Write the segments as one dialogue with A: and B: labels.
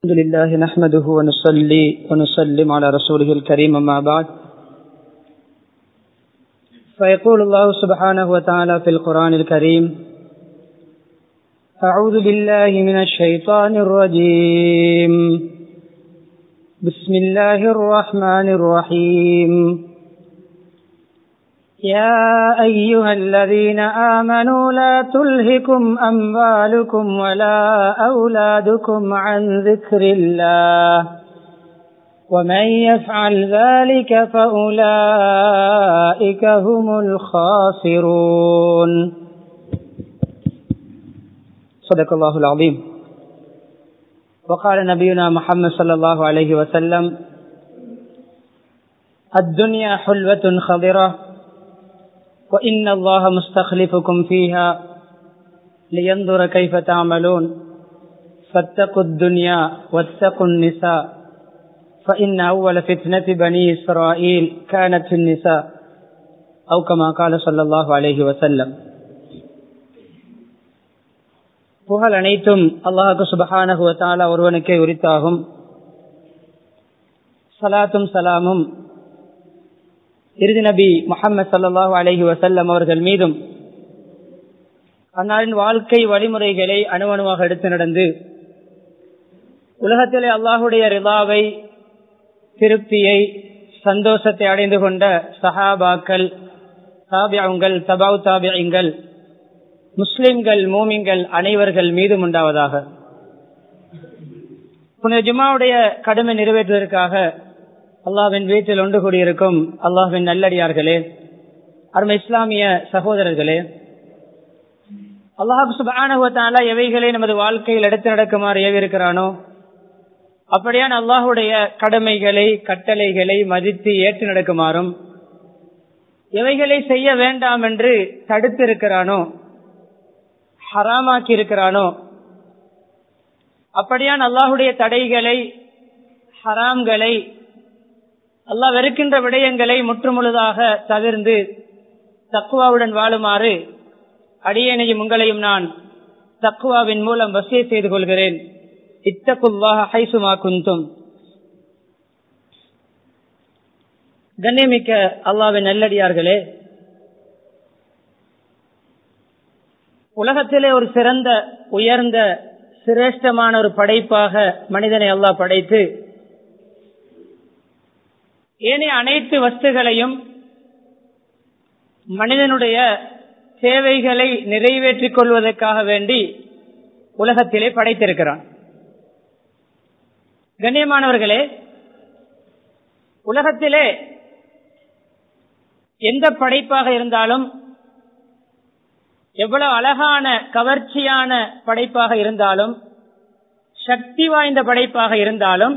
A: الحمد لله نحمده ونصلي ونسلم على رسوله الكريم أما بعد فيقول الله سبحانه وتعالى في القرآن الكريم أعوذ بالله من الشيطان الرجيم بسم الله الرحمن الرحيم يا أيها الذين آمنوا لا تلهكم أموالكم ولا أولادكم عن ذكر الله ومن يفعل ذلك فأولئك هم الخاسرون صدق الله العظيم وقال نبينا محمد صلى الله عليه وسلم الدنيا حلوة خضرة وإن الله مستخلفكم فيها لينظر كيف تعملون فاتقوا الدنيا واتقوا النساء فإن أول فتنة بني إسرائيل كانت في النساء أو كما قال صلى الله عليه وسلم புகழ் அனைத்தும் அல்லாஹு சுபஹானகுவத்தால ஒருவனுக்கே உரித்தாகும் சலாத்தும் சலாமும் இறுதி நபி முகமது சல்லாஹூ அலஹி வசல்லம் அவர்கள் மீதும் அன்னாரின் வாழ்க்கை வழிமுறைகளை அணுவணுவாக எடுத்து நடந்து உலகத்திலே அல்லாஹுடைய ரிதாவை திருப்தியை சந்தோஷத்தை அடைந்து கொண்ட சஹாபாக்கள் தாபியங்கள் தபாவ் தாபியங்கள் முஸ்லிம்கள் மூமிங்கள் அனைவர்கள் மீதும் உண்டாவதாக புனித ஜுமாவுடைய கடமை நிறைவேற்றுவதற்காக அல்லாவின் வீட்டில் ஒன்று கூடியிருக்கும் அல்லாஹின் நல்லடியார்களே அருமை இஸ்லாமிய சகோதரர்களே அல்லாஹு சுபானுவத்தால எவைகளை நமது வாழ்க்கையில் எடுத்து நடக்குமாறு ஏவிருக்கிறானோ அப்படியான அல்லாஹுடைய கடமைகளை கட்டளைகளை மதித்து ஏற்று நடக்குமாறும் எவைகளை செய்ய வேண்டாம் என்று தடுத்திருக்கிறானோ ஹராமாக்கி இருக்கிறானோ அப்படியான அல்லாஹுடைய தடைகளை ஹராம்களை அல்லாஹ் வெறுக்கின்ற விடயங்களை முற்றுமுழுதாக தவிர்ந்து தக்குவாவுடன் வாழுமாறு அடியேனையும் உங்களையும் நான் தக்குவாவின் மூலம் வசிய செய்து கொள்கிறேன் இத்தகுவாக ஹைசுமா குந்தும் கண்ணியமிக்க அல்லாவின் நல்லடியார்களே உலகத்திலே ஒரு சிறந்த உயர்ந்த சிரேஷ்டமான ஒரு படைப்பாக மனிதனை அல்லாஹ் படைத்து ஏனைய அனைத்து வஸ்துகளையும் மனிதனுடைய தேவைகளை நிறைவேற்றிக் கொள்வதற்காக வேண்டி உலகத்திலே படைத்திருக்கிறான் கண்ணியமானவர்களே உலகத்திலே எந்த படைப்பாக இருந்தாலும் எவ்வளவு அழகான கவர்ச்சியான படைப்பாக இருந்தாலும் சக்தி வாய்ந்த படைப்பாக இருந்தாலும்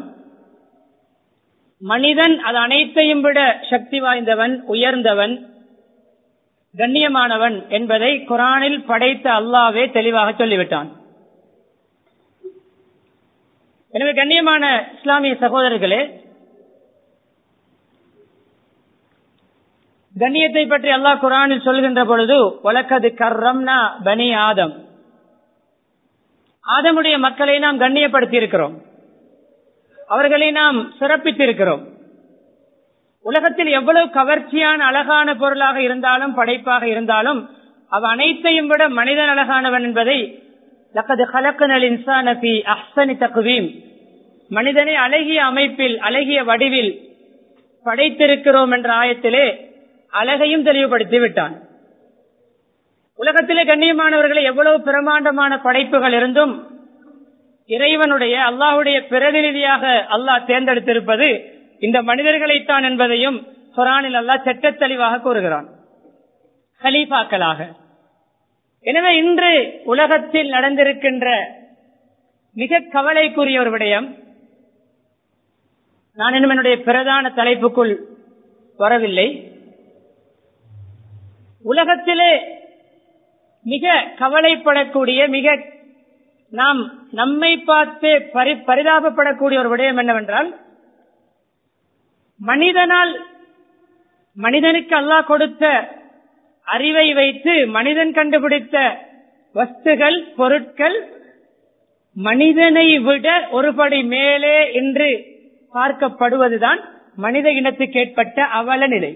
A: மனிதன் அது அனைத்தையும் விட சக்தி வாய்ந்தவன் உயர்ந்தவன் கண்ணியமானவன் என்பதை குரானில் படைத்த அல்லாவே தெளிவாக சொல்லிவிட்டான் எனவே கண்ணியமான இஸ்லாமிய சகோதரர்களே கண்ணியத்தை பற்றி அல்லாஹ் குரானில் சொல்கின்ற பொழுது வழக்கது கர்ரம்னா பனி ஆதம் ஆதமுடைய மக்களை நாம் கண்ணியப்படுத்தி இருக்கிறோம் அவர்களை நாம் சிறப்பித்திருக்கிறோம் உலகத்தில் எவ்வளவு கவர்ச்சியான அழகான பொருளாக இருந்தாலும் படைப்பாக இருந்தாலும் அவ அனைத்தையும் விட மனிதன் அழகானவன் என்பதை மனிதனை அழகிய அமைப்பில் அழகிய வடிவில் படைத்திருக்கிறோம் என்ற ஆயத்திலே அழகையும் தெளிவுபடுத்தி விட்டான் உலகத்திலே கண்ணியமானவர்களை எவ்வளவு பிரமாண்டமான படைப்புகள் இருந்தும் இறைவனுடைய அல்லாஹுடைய பிரதிநிதியாக அல்லாஹ் தேர்ந்தெடுத்திருப்பது இந்த மனிதர்களைத்தான் என்பதையும் குரானில் அல்லாஹ் செட்ட தெளிவாக கூறுகிறான் ஹலீஃபாக்களாக எனவே இன்று உலகத்தில் நடந்திருக்கின்ற மிக கவலைக்குரிய ஒரு விடயம் நான் இன்னும் என்னுடைய பிரதான தலைப்புக்குள் வரவில்லை உலகத்திலே மிக கவலைப்படக்கூடிய மிக நாம் நம்மை பார்த்து பரி பரிதாபப்படக்கூடிய ஒரு விடயம் என்னவென்றால் மனிதனால் மனிதனுக்கு அல்லாஹ் கொடுத்த அறிவை வைத்து மனிதன் கண்டுபிடித்த வஸ்துகள் பொருட்கள் மனிதனை விட ஒருபடி மேலே என்று பார்க்கப்படுவதுதான் மனித இனத்துக்கு ஏற்பட்ட அவல நிலை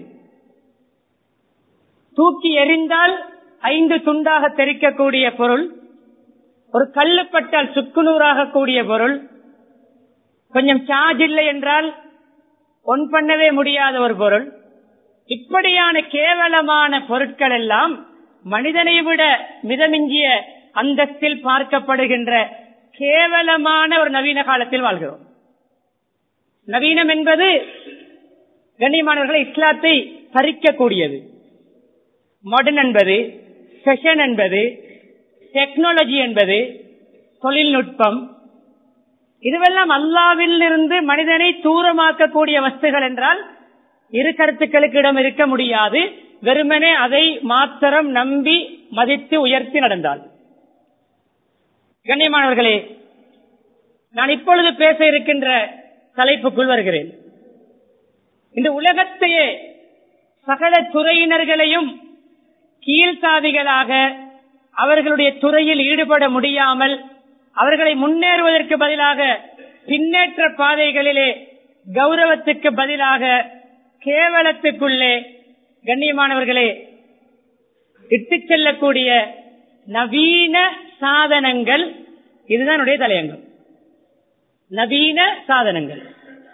A: தூக்கி எறிந்தால் ஐந்து துண்டாக தெரிக்கக்கூடிய பொருள் ஒரு கல்லுப்பட்டால் சுக்குநூறாக கூடிய பொருள் கொஞ்சம் சார்ஜ் இல்லை என்றால் ஒன் பண்ணவே முடியாத ஒரு பொருள் இப்படியான கேவலமான பொருட்கள் எல்லாம் மனிதனை விட மிதமிஞ்சிய அந்தஸ்தில் பார்க்கப்படுகின்ற கேவலமான ஒரு நவீன காலத்தில் வாழ்கிறோம் நவீனம் என்பது கண்ணியமானவர்களை இஸ்லாத்தை பறிக்கக்கூடியது மாடர்ன் என்பது ஃபெஷன் என்பது டெக்னாலஜி என்பது தொழில்நுட்பம் இதுவெல்லாம் அல்லாவில் இருந்து மனிதனை தூரமாக்கக்கூடிய வஸ்துகள் என்றால் இரு கருத்துக்களுக்கு இடம் இருக்க முடியாது வெறுமனே அதை மாத்திரம் நம்பி மதித்து உயர்த்தி நடந்தால் கண்ணியமானவர்களே நான் இப்பொழுது பேச இருக்கின்ற தலைப்புக்குள் வருகிறேன் இந்த உலகத்தையே சகல துறையினர்களையும் கீழ்சாதிகளாக அவர்களுடைய துறையில் ஈடுபட முடியாமல் அவர்களை முன்னேறுவதற்கு பதிலாக பின்னேற்ற பாதைகளிலே கௌரவத்துக்கு பதிலாக கேவலத்துக்குள்ளே கண்ணியமானவர்களே இட்டு செல்லக்கூடிய நவீன சாதனங்கள் இதுதான் தலையங்கம் நவீன சாதனங்கள்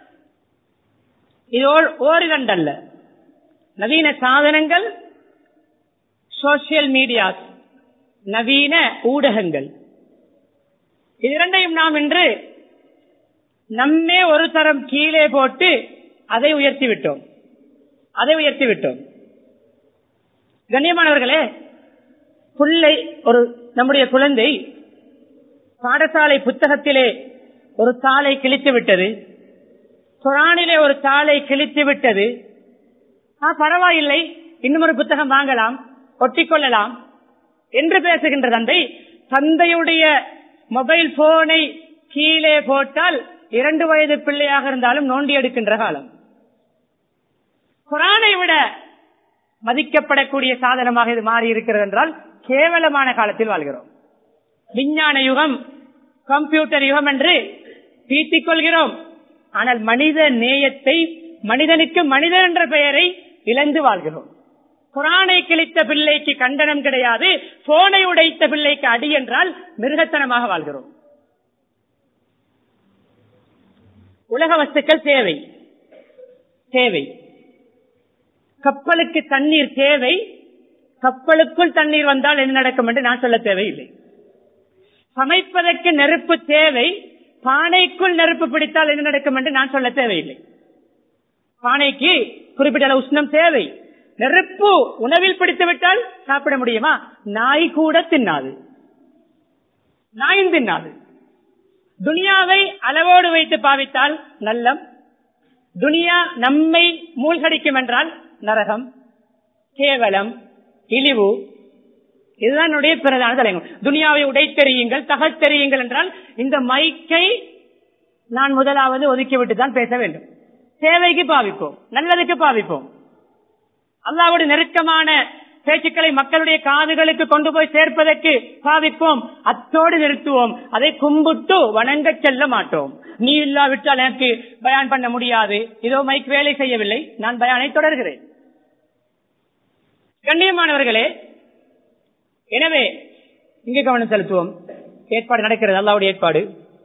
A: இது ஓரிரண்டல்ல நவீன சாதனங்கள் சோசியல் மீடியாஸ் நவீன ஊடகங்கள் இது இரண்டையும் நாம் இன்று நம்மே ஒரு தரம் கீழே போட்டு அதை உயர்த்தி விட்டோம் அதை உயர்த்தி விட்டோம் கண்ணியமானவர்களே புள்ளை ஒரு நம்முடைய குழந்தை பாடசாலை புத்தகத்திலே ஒரு தாளை கிழித்து விட்டது குரானிலே ஒரு தாளை கிழித்து விட்டது பரவாயில்லை இன்னும் ஒரு புத்தகம் வாங்கலாம் ஒட்டிக்கொள்ளலாம் என்று பேசுகின்ற தந்தை தந்தையுடைய மொபைல் போனை கீழே போட்டால் இரண்டு வயது பிள்ளையாக இருந்தாலும் நோண்டி எடுக்கின்ற காலம் குரானை விட மதிக்கப்படக்கூடிய சாதனமாக இது மாறி இருக்கிறது என்றால் கேவலமான காலத்தில் வாழ்கிறோம் விஞ்ஞான யுகம் கம்ப்யூட்டர் யுகம் என்று பீத்திக் கொள்கிறோம் ஆனால் மனித நேயத்தை மனிதனுக்கு மனிதன் என்ற பெயரை இழந்து வாழ்கிறோம் குரானை கிழித்த பிள்ளைக்கு கண்டனம் கிடையாது போனை உடைத்த பிள்ளைக்கு அடி என்றால் மிருகத்தனமாக வாழ்கிறோம் உலக வஸ்துக்கள் தேவை தேவை கப்பலுக்கு தண்ணீர் தேவை கப்பலுக்குள் தண்ணீர் வந்தால் என்ன நடக்கும் என்று நான் சொல்ல தேவையில்லை சமைப்பதற்கு நெருப்பு தேவை பானைக்குள் நெருப்பு பிடித்தால் என்ன நடக்கும் என்று நான் சொல்ல தேவையில்லை பானைக்கு குறிப்பிட்ட உஷ்ணம் தேவை நெருப்பு உணவில் பிடித்து விட்டால் சாப்பிட முடியுமா நாய் கூட தின்னாது நாயும் தின்னாது துனியாவை அளவோடு வைத்து பாவித்தால் நல்லம் துனியா நம்மை மூழ்கடிக்கும் என்றால் நரகம் கேவலம் இழிவு இதுதான் என்னுடைய பிரதான தலைவர் துனியாவை உடைத்தெறியுங்கள் தகத்தெறியுங்கள் என்றால் இந்த மைக்கை நான் முதலாவது ஒதுக்கிவிட்டு தான் பேச வேண்டும் சேவைக்கு பாவிப்போம் நல்லதுக்கு பாவிப்போம் அல்லாவோட நெருக்கமான பேச்சுக்களை மக்களுடைய காதுகளுக்கு கொண்டு போய் சேர்ப்பதற்கு பாவிப்போம் அத்தோடு நிறுத்துவோம் அதை கும்பிட்டு வணங்க செல்ல மாட்டோம் நீ இல்லாவிட்டால் எனக்கு பயான் பண்ண முடியாது இதோ மைக் வேலை செய்யவில்லை நான் பயானை தொடர்கிறேன் கண்ணியமானவர்களே எனவே இங்கே கவனம் செலுத்துவோம் ஏற்பாடு நடக்கிறது அல்லாவுடைய ஏற்பாடு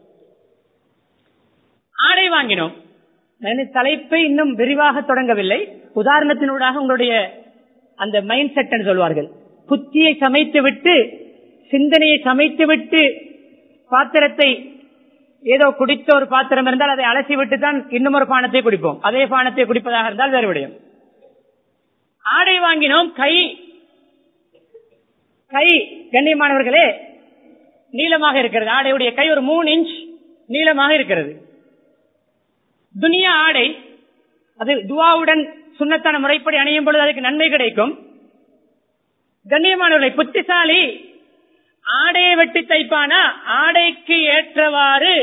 A: ஆடை வாங்கினோம் தலைப்பை இன்னும் விரிவாக தொடங்கவில்லை உதாரணத்தினூடாக உங்களுடைய அந்த மைண்ட் செட் என்று சொல்வார்கள் புத்தியை சமைத்து விட்டு சிந்தனையை சமைத்து விட்டு பாத்திரத்தை ஏதோ குடித்த ஒரு பாத்திரம் இருந்தால் அதை அலசி விட்டு தான் இன்னும் ஒரு பானத்தை குடிப்போம் அதே பானத்தை குடிப்பதாக இருந்தால் வேறு விடயம் ஆடை வாங்கினோம் கை கை கண்ணியமானவர்களே நீளமாக இருக்கிறது ஆடையுடைய கை ஒரு மூணு இன்ச் நீளமாக இருக்கிறது துனியா ஆடை அது துவாவுடன் சுண்ணத்தான முறைப்படி அணியும் பொழுது அதுக்கு நன்மை கிடைக்கும் கண்ணியமானவர்களை புத்திசாலி ஆடையை வெட்டி தைப்பானா ஆடைக்கு ஏற்றவாறு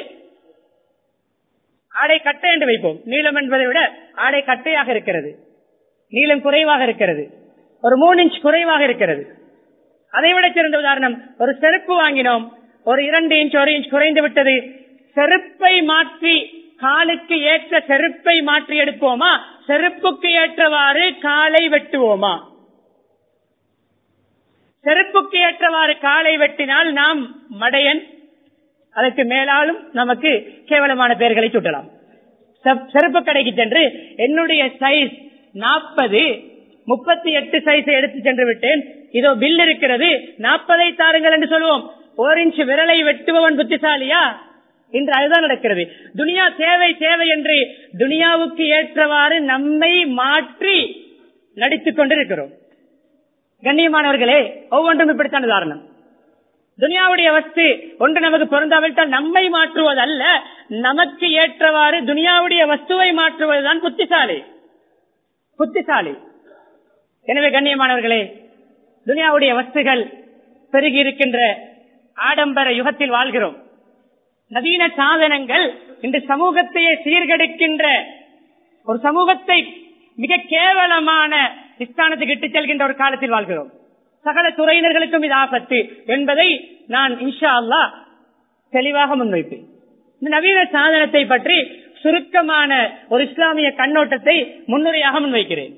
A: ஆடை கட்டை என்று வைப்போம் நீளம் என்பதை விட ஆடை கட்டையாக இருக்கிறது நீளம் குறைவாக இருக்கிறது ஒரு மூணு இன்ச் குறைவாக இருக்கிறது அதை விட சிறந்த உதாரணம் ஒரு செருப்பு வாங்கினோம் ஒரு இரண்டு இன்ச் ஒரு இன்ச் குறைந்து விட்டது செருப்பை மாற்றி காலுக்கு ஏற்ற செருப்பை மாற்றி எடுப்போமா செருப்புக்கு ஏற்றவாறு காலை வெட்டுவோமா செருப்புக்கு ஏற்றவாறு காலை வெட்டினால் நாம் மடையன் அதற்கு மேலாலும் நமக்கு கேவலமான பெயர்களை சுட்டலாம் செப்- செருப்பு கடைக்கு சென்று என்னுடைய சைஸ் நாற்பது முப்பத்தி எட்டு சைஸை எடுத்து சென்று விட்டேன் இதோ பில் இருக்கிறது நாற்பதை தாருங்கள் என்று சொல்லுவோம் ஒரு இன்ச் விரலை வெட்டுபவன் புத்திசாலியா இன்று அதுதான் நடக்கிறது துனியா தேவை தேவை என்று துனியாவுக்கு ஏற்றவாறு நம்மை மாற்றி நடித்துக் கொண்டிருக்கிறோம் கண்ணியமானவர்களே ஒவ்வொன்றும் இப்படித்தான் உதாரணம் துனியாவுடைய வஸ்து ஒன்று நமக்கு பொருந்தாவிட்டால் நம்மை மாற்றுவதல்ல நமக்கு ஏற்றவாறு துனியாவுடைய வஸ்துவை மாற்றுவதுதான் புத்திசாலி புத்திசாலி எனவே கண்ணியமானவர்களே துனியாவுடைய வஸ்துகள் பெருகி இருக்கின்ற ஆடம்பர யுகத்தில் வாழ்கிறோம் நவீன சாதனங்கள் இன்று சமூகத்தையே சீர்கெடுக்கின்ற ஒரு சமூகத்தை மிக கேவலமான ஸ்தானத்துக்கு இட்டுச் செல்கின்ற ஒரு காலத்தில் வாழ்கிறோம் சகல துறையினர்களுக்கும் இது ஆபத்து என்பதை நான் இன்ஷா அல்லாஹ் தெளிவாக முன்வைப்பேன் இந்த நவீன சாதனத்தை பற்றி சுருக்கமான ஒரு இஸ்லாமிய கண்ணோட்டத்தை முன்னுரையாக முன்வைக்கிறேன்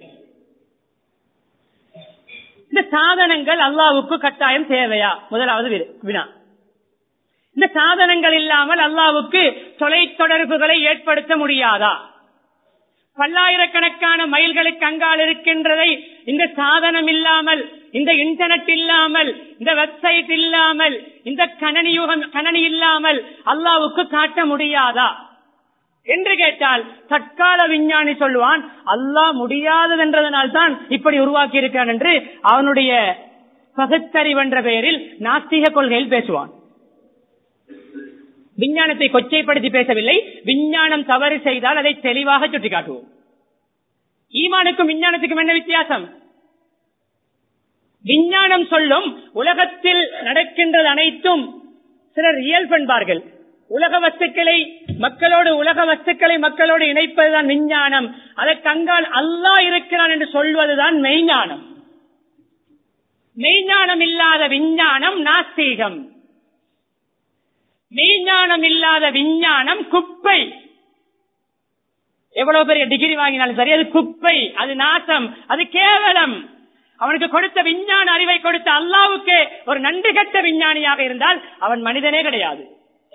A: இந்த சாதனங்கள் அல்லாவுக்கு கட்டாயம் தேவையா முதலாவது வி- வினா இந்த சாதனங்கள் இல்லாமல் அல்லாவுக்கு தொலைத்தொடர்புகளை ஏற்படுத்த முடியாதா பல்லாயிரக்கணக்கான மைல்களுக்கு அங்கால் இருக்கின்றதை இந்த சாதனம் இல்லாமல் இந்த இன்டர்நெட் இல்லாமல் இந்த வெப்சைட் இல்லாமல் இந்த கணனி யுகம் கணனி இல்லாமல் அல்லாவுக்கு காட்ட முடியாதா என்று கேட்டால் தற்கால விஞ்ஞானி சொல்லுவான் அல்லாஹ் முடியாததென்றதனால் தான் இப்படி உருவாக்கி இருக்கிறான் என்று அவனுடைய பகுத்தறிவென்ற பெயரில் நாஸ்திக கொள்கையில் பேசுவான் விஞ்ஞானத்தை கொச்சைப்படுத்தி பேசவில்லை விஞ்ஞானம் தவறு செய்தால் அதை தெளிவாக சுட்டிக்காட்டுவோம் ஈமானுக்கும் விஞ்ஞானத்துக்கும் என்ன வித்தியாசம் விஞ்ஞானம் சொல்லும் உலகத்தில் நடக்கின்றது அனைத்தும் சிலர் இயல்பு என்பார்கள் உலக வஸ்துக்களை மக்களோடு உலக வஸ்துக்களை மக்களோடு இணைப்பதுதான் விஞ்ஞானம் அதற்கு அங்கால் அல்லாஹ் இருக்கிறான் என்று சொல்வதுதான் மெய்ஞானம் மெய்ஞானம் இல்லாத விஞ்ஞானம் நாஸ்தீகம் மெய்ஞானம் இல்லாத விஞ்ஞானம் குப்பை எவ்வளவு பெரிய டிகிரி வாங்கினாலும் சரி அது குப்பை அது நாசம் அது கேவலம் அவனுக்கு கொடுத்த விஞ்ஞான அறிவை கொடுத்த அல்லாவுக்கு ஒரு நன்றி கட்ட விஞ்ஞானியாக இருந்தால் அவன் மனிதனே கிடையாது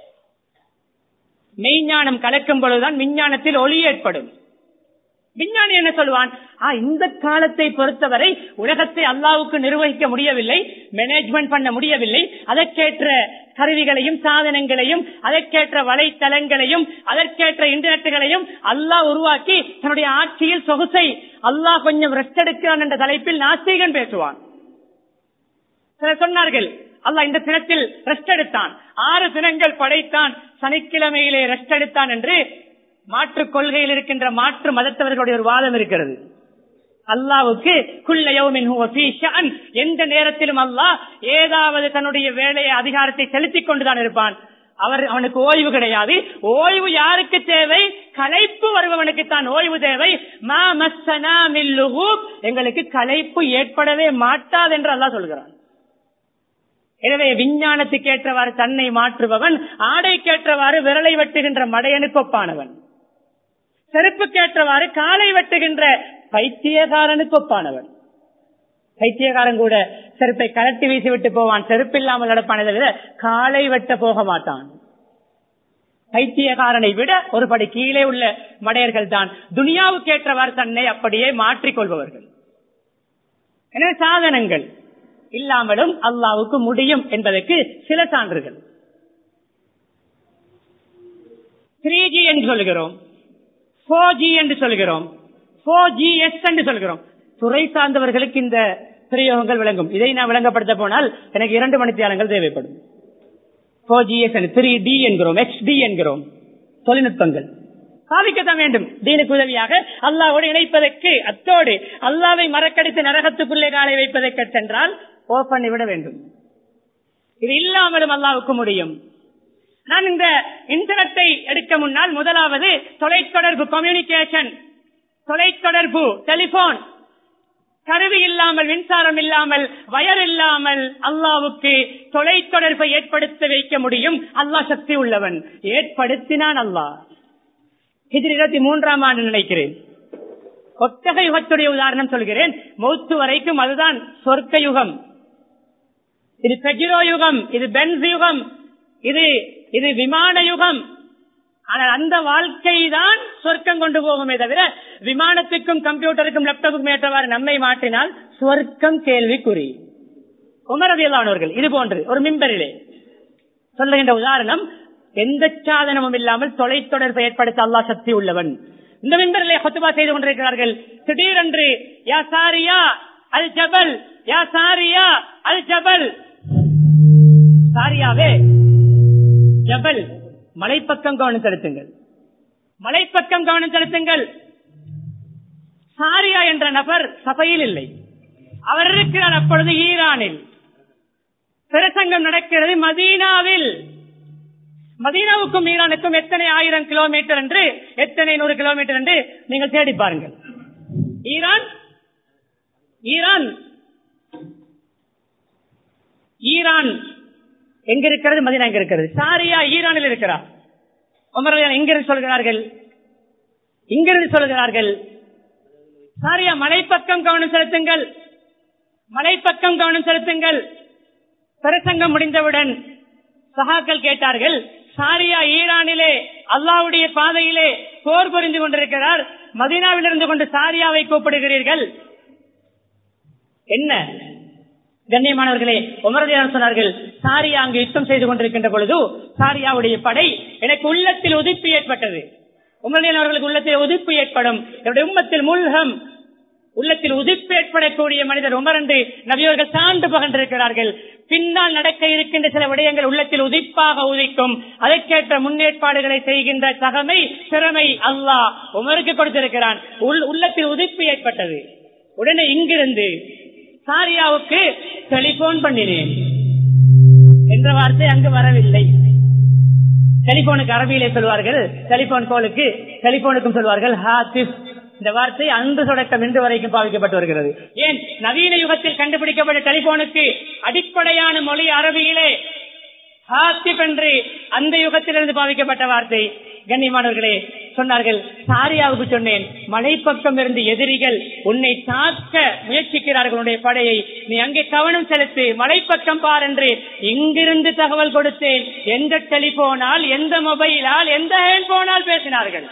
A: மெய்ஞானம் கலக்கும் பொழுதுதான் விஞ்ஞானத்தில் ஒளி ஏற்படும் விஞ்ஞானி என்ன சொல்லுவான் "ஆ, இந்த காலத்தை பொறுத்தவரை உலகத்தை அல்லாவுக்கு நிர்வகிக்க முடியவில்லை மேனேஜ்மெண்ட் பண்ண முடியவில்லை அதற்கேற்ற கருவிகளையும் சாதனங்களையும் அதற்கேற்ற வலைத்தளங்களையும் அதற்கேற்ற இன்டர்நெட்டுகளையும் அல்லாஹ் உருவாக்கி தன்னுடைய ஆட்சியில் சொகுசை அல்லாஹ் கொஞ்சம் ரெஸ்ட் எடுக்கிறான் என்ற தலைப்பில் நாஸ்திகன் பேசுவான் சிலர் சொன்னார்கள் அல்லாஹ் இந்த தினத்தில் ரெஸ்ட் எடுத்தான் ஆறு தினங்கள் படைத்தான் சனிக்கிழமையிலே ரெஸ்ட் எடுத்தான் என்று மாற்று கொள்கையில் இருக்கின்ற மாற்று மதத்தவர்களுடைய ஒரு வாதம் இருக்கிறது அல்லாவுக்கு குல்ல யௌமின் ஹுவ ஃபீ ஷஅன். எந்த நேரத்திலும் அல்லாஹ் ஏதாவது தன்னுடைய வேலையை அதிகாரத்தை செலுத்திக் கொண்டுதான் இருப்பான் அவர் அவனுக்கு ஓய்வு கிடையாது ஓய்வு யாருக்கு தேவை களைப்பு வருபவனுக்கு தான் ஓய்வு தேவை மா மஸ்ஸனா மின் லுகூப். எங்களுக்கு களைப்பு ஏற்படவே மாட்டாது என்று அல்லாஹ் சொல்கிறான் எனவே விஞ்ஞானத்துக்கு ஏற்றவாறு தன்னை மாற்றுபவன் ஆடைக்கேற்றவாறு விரலை வெட்டுகின்ற மடையனுக்கு ஒப்பானவன் செருப்புக்கேற்றவாறு காலை வெட்டுகின்ற பைத்தியகாரனுக்கு ஒப்பானவன் பைத்தியகாரன் கூட செருப்பை கலட்டி வீசி விட்டு போவான் செருப்பு இல்லாமல் நடப்பானதை தவிர காலை வெட்ட போக மாட்டான் பைத்தியகாரனை விட ஒரு படி கீழே உள்ள மடையர்கள் தான் துனியாவுக்கு ஏற்றவாறு தன்னை அப்படியே மாற்றிக் கொள்பவர்கள் எனவே சாதனங்கள் இல்லாமலும் அல்லாவுக்கு முடியும் என்பதற்கு சில சான்றுகள் த்ரீ ஜி என்று சொல்கிறோம் போர் ஜி என்று சொல்கிறோம் போர் ஜி எஸ் என்று சொல்கிறோம் துறை சார்ந்தவர்களுக்கு இந்த பிரயோகங்கள் விளங்கும் இதை நான் விளங்கப்படுத்த போனால் எனக்கு இரண்டு மணித்தியாலங்கள் தேவைப்படும் four G S three D என்கிறோம் எக்ஸ் டி என்கிறோம் தொழில்நுட்பங்கள் சாதிக்கத்தான் வேண்டும் தீனுக்கு உதவியாக அல்லாவோடு இணைப்பதற்கு அத்தோடு அல்லாவை மறக்கடித்து நரகத்துக்குள்ளே காலை வைப்பதற்கு சென்றால் ஓப் பண்ணி விட வேண்டும் இது இல்லாமலும் அல்லாவுக்கு முடியும் நான் இந்த இன்டர்நெட்டை எடுக்க முன்னால் முதலாவது தொலைத்தொடர்பு கம்யூனிகேஷன் தொலைத்தொடர்பு டெலிபோன் கருவி இல்லாமல் மின்சாரம் இல்லாமல் வயர் இல்லாமல் அல்லாவுக்கு தொலை தொடர்பை ஏற்படுத்த வைக்க முடியும் அல்லாஹ் சக்தி உள்ளவன் ஏற்படுத்தினான் அல்லாஹ் ஹிஜ்ரி இருபத்தி மூன்றாம் ஆண்டு நினைக்கிறேன் ஒத்தக யுகத்துடைய உதாரணம் சொல்கிறேன் மௌத்து வரைக்கும் அதுதான் சொர்க்க யுகம் இது பெஜிரோ யுகம் இது பென்ஸ் யுகம் இது இது விமான யுகம் ஆனால் அந்த வாழ்க்கை தான் சொர்க்கம் கொண்டு போகுமே தவிர விமானத்துக்கும் கம்ப்யூட்டருக்கும் லேப்டாப்புக்கும் ஏற்றவாறு நம்மை மாற்றினால் சொர்க்கம் கேள்விக்குறி உமரவியலானவர்கள் இது போன்று ஒரு மிம்பரிலே சொல்லுகின்ற உதாரணம் எந்த சாதனமும் இல்லாமல் தொலைத்தொடர்பை ஏற்படுத்த அல்லா சக்தி உள்ளவன் இந்த மிம்பரிலே கொத்துபா செய்து கொண்டிருக்கிறார்கள் திடீரென்று யா சாரியா அல் ஜபல் யா சாரியா அல் ஜபல் சாரியாவே ஜபல் மலைப்பக்கம் கவனம் செலுத்துங்கள் மலைப்பக்கம் கவனம் செலுத்துங்கள் சாரியா என்ற நபர் சபையில் இல்லை அவர் இருக்கிறார் அப்பொழுது ஈரானில் பிரசங்கம் நடக்கிறது மதீனாவில் மதீனாவுக்கும் ஈரானுக்கும் எத்தனை ஆயிரம் கிலோமீட்டர் என்று எத்தனை நூறு கிலோமீட்டர் என்று நீங்கள் தேடி பாருங்கள் ஈரான் ஈரான் ஈரான் எங்க இருக்கிறது மதினா எங்க இருக்கிறது சாரியா ஈரானில் இருக்கிறார் உமரையான் எங்கிருந்து சொல்கிறார்கள் இங்கிருந்து சொல்கிறார்கள் சாரியா மலைப்பக்கம் கவனம் செலுத்துங்கள் மலைப்பக்கம் கவனம் செலுத்துங்கள் பிரசங்கம் முடிந்தவுடன் சகாக்கள் கேட்டார்கள் சாரியா ஈரானிலே அல்லாவுடைய பாதையிலே போர் புரிந்து கொண்டிருக்கிறார் மதீனாவில் இருந்து கொண்டு சாரியாவை கூப்பிடுகிறீர்கள் என்ன கண்ணியமானவர்களே உமரதியான சொன்னார்கள் சாரியா அங்கு யுத்தம் செய்து கொண்டிருக்கின்ற பொழுது சாரியாவுடைய படை எனக்கு உள்ளத்தில் உதிப்பு ஏற்பட்டது உமரதியான அவர்களுக்கு உள்ளத்தில் உதிப்பு ஏற்படும் என்னுடைய உம்மத்தில் முல்கம் உள்ளத்தில் உதிப்பு ஏற்படக்கூடிய மனிதர் உமர் என்று நபியவர்கள் சான்று பகன்றிருக்கிறார்கள் பின்னால் நடக்க இருக்கின்ற சில விடயங்கள் உள்ளத்தில் உதிப்பாக உதிக்கும் அதற்கேற்ற முன்னேற்பாடுகளை செய்கின்ற தகமை திறமை அல்லாஹ் உமருக்கு கொடுத்திருக்கிறான் உள்ளத்தில் உதிப்பு ஏற்பட்டது உடனே இங்கிருந்து சாரியாவுக்கு டெலிபோன் பண்ணினேன் என்ற வார்த்தை அங்கு வரவில்லை டெலிபோனுக்கு அரபியிலே சொல்வார்கள் டெலிபோன் கோலுக்கு டெலிபோனுக்கும் சொல்வார்கள் ஹாத்திப் இந்த வார்த்தை அன்று தொடக்கம் இன்று வரைக்கும் பாவிக்கப்பட்டு வருகிறது ஏன் நவீன யுகத்தில் கண்டுபிடிக்கப்பட்ட டெலிபோனுக்கு அடிப்படையான மொழி அரபியிலே ஹாத்திப் என்று அந்த யுகத்திலிருந்து பாவிக்கப்பட்ட வார்த்தை கண்ணியமானவர்களே சொன்னார்கள் சாரியாவுக்கு சொன்னேன் மலைப்பக்கம் இருந்து எதிரிகள் உன்னை தாக்க முயற்சிக்கிறார்கள் உன்னுடைய படையை நீ அங்கே கவனம் செலுத்து மலைப்பக்கம் பார் என்று இங்கிருந்து தகவல் கொடுத்தேன் எந்த டெலிபோனால் எந்த மொபைலால் எந்த ஹேண்ட்போனால் பேசினார்கள்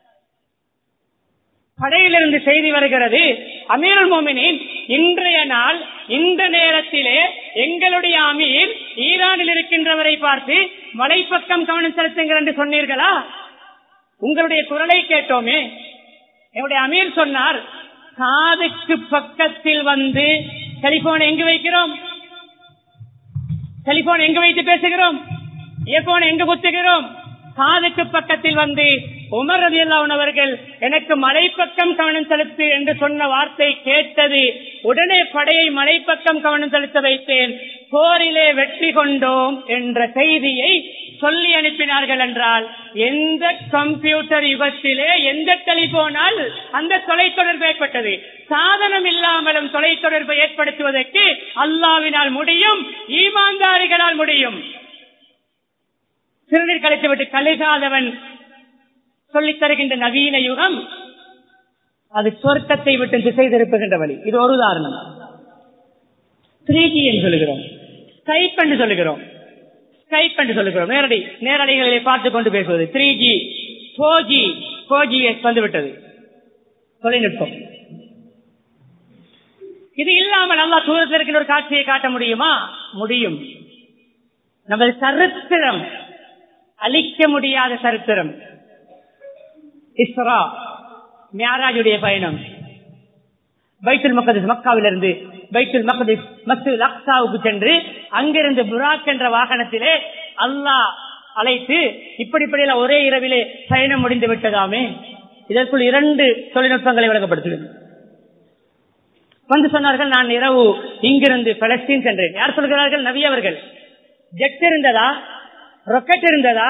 A: படையிலிருந்து செய்தி வருகிறது அமீருல் மோமினின் இன்றைய நாள் இந்த நேரத்திலே எங்களுடைய அமீர் ஈரானில் இருக்கின்றவரை பார்த்து மலைப்பக்கம் கவனம் செலுத்துங்கள் என்று சொன்னீர்களா உங்களுடைய குரலை கேட்டோமே என்னுடைய அமீர் சொன்னார் காதுக்கு பக்கத்தில் வந்து டெலிபோன் எங்கு வைக்கிறோம் டெலிபோன் எங்கு வைத்து பேசுகிறோம் இயர்போன் எங்கு குத்துகிறோம் காதுக்கு பக்கத்தில் வந்து உமர் ரவி அவர்கள் எனக்கு மலைப்பக்கம் கவனம் செலுத்து என்று சொன்ன வார்த்தை கேட்டது உடனே படையை மலைப்பக்கம் கவனம் செலுத்த வைத்தேன் போரிலே வெற்றி கொண்டோம் என்ற செய்தியை சொல்லி அனுப்பினார்கள் என்றால் எந்த கம்ப்யூட்டர் யுகத்திலே எந்த டெலிபோனால் அந்த தொலைத்தொடர்பு ஏற்பட்டது சாதனம் இல்லாமலும் தொலைத்தொடர்பை ஏற்படுத்துவதற்கு அல்லாவினால் முடியும் ஈமான்தாரிகளால் முடியும் சிறுநீர் கழித்துவிட்டு கழுகாதவன் சொல்லித் தருகின்ற நவீன யுகம் அது சொர்க்கத்தை விட்டு திசை திருப்புகின்ற வழி இது ஒரு உதாரணம் த்ரீ ஜி என்று சொல்லுகிறோம் ஸ்கைப் என்று சொல்லுகிறோம் ஸ்கைப் என்று சொல்லுகிறோம் நேரடி நேரடிகளிலே பார்த்து கொண்டு பேசுவது three G four G four G வந்துவிட்டது தொழில்நுட்பம் இது இல்லாமல் நல்லா தூரத்தில் இருக்கிற ஒரு காட்சியை காட்ட முடியுமா முடியும் நமது சரித்திரம் அழிக்க முடியாத சரித்திரம் இஸ்ரா மியாராஜுடைய பயணம் பைத்துல் மக்கதிஸ் மக்காவிலிருந்து பைத்துல் மக்கதிஸ் மசூல் அக்சாவுக்கு சென்று அங்கிருந்து புராக் என்ற வாகனத்திலே அல்லாஹ் அழைத்து இப்படி இப்படி ஒரே இரவிலே பயணம் முடிந்து விட்டதாமே இதற்குள் இரண்டு தொழில்நுட்பங்களை விளக்கப்படுத்துகிறேன் வந்து சொன்னார்கள் நான் இரவு இங்கிருந்து பலஸ்தீன் சென்றேன் யார் சொல்கிறார்கள் நபி அவர்கள் ஜெட் இருந்ததா ராக்கெட் இருந்ததா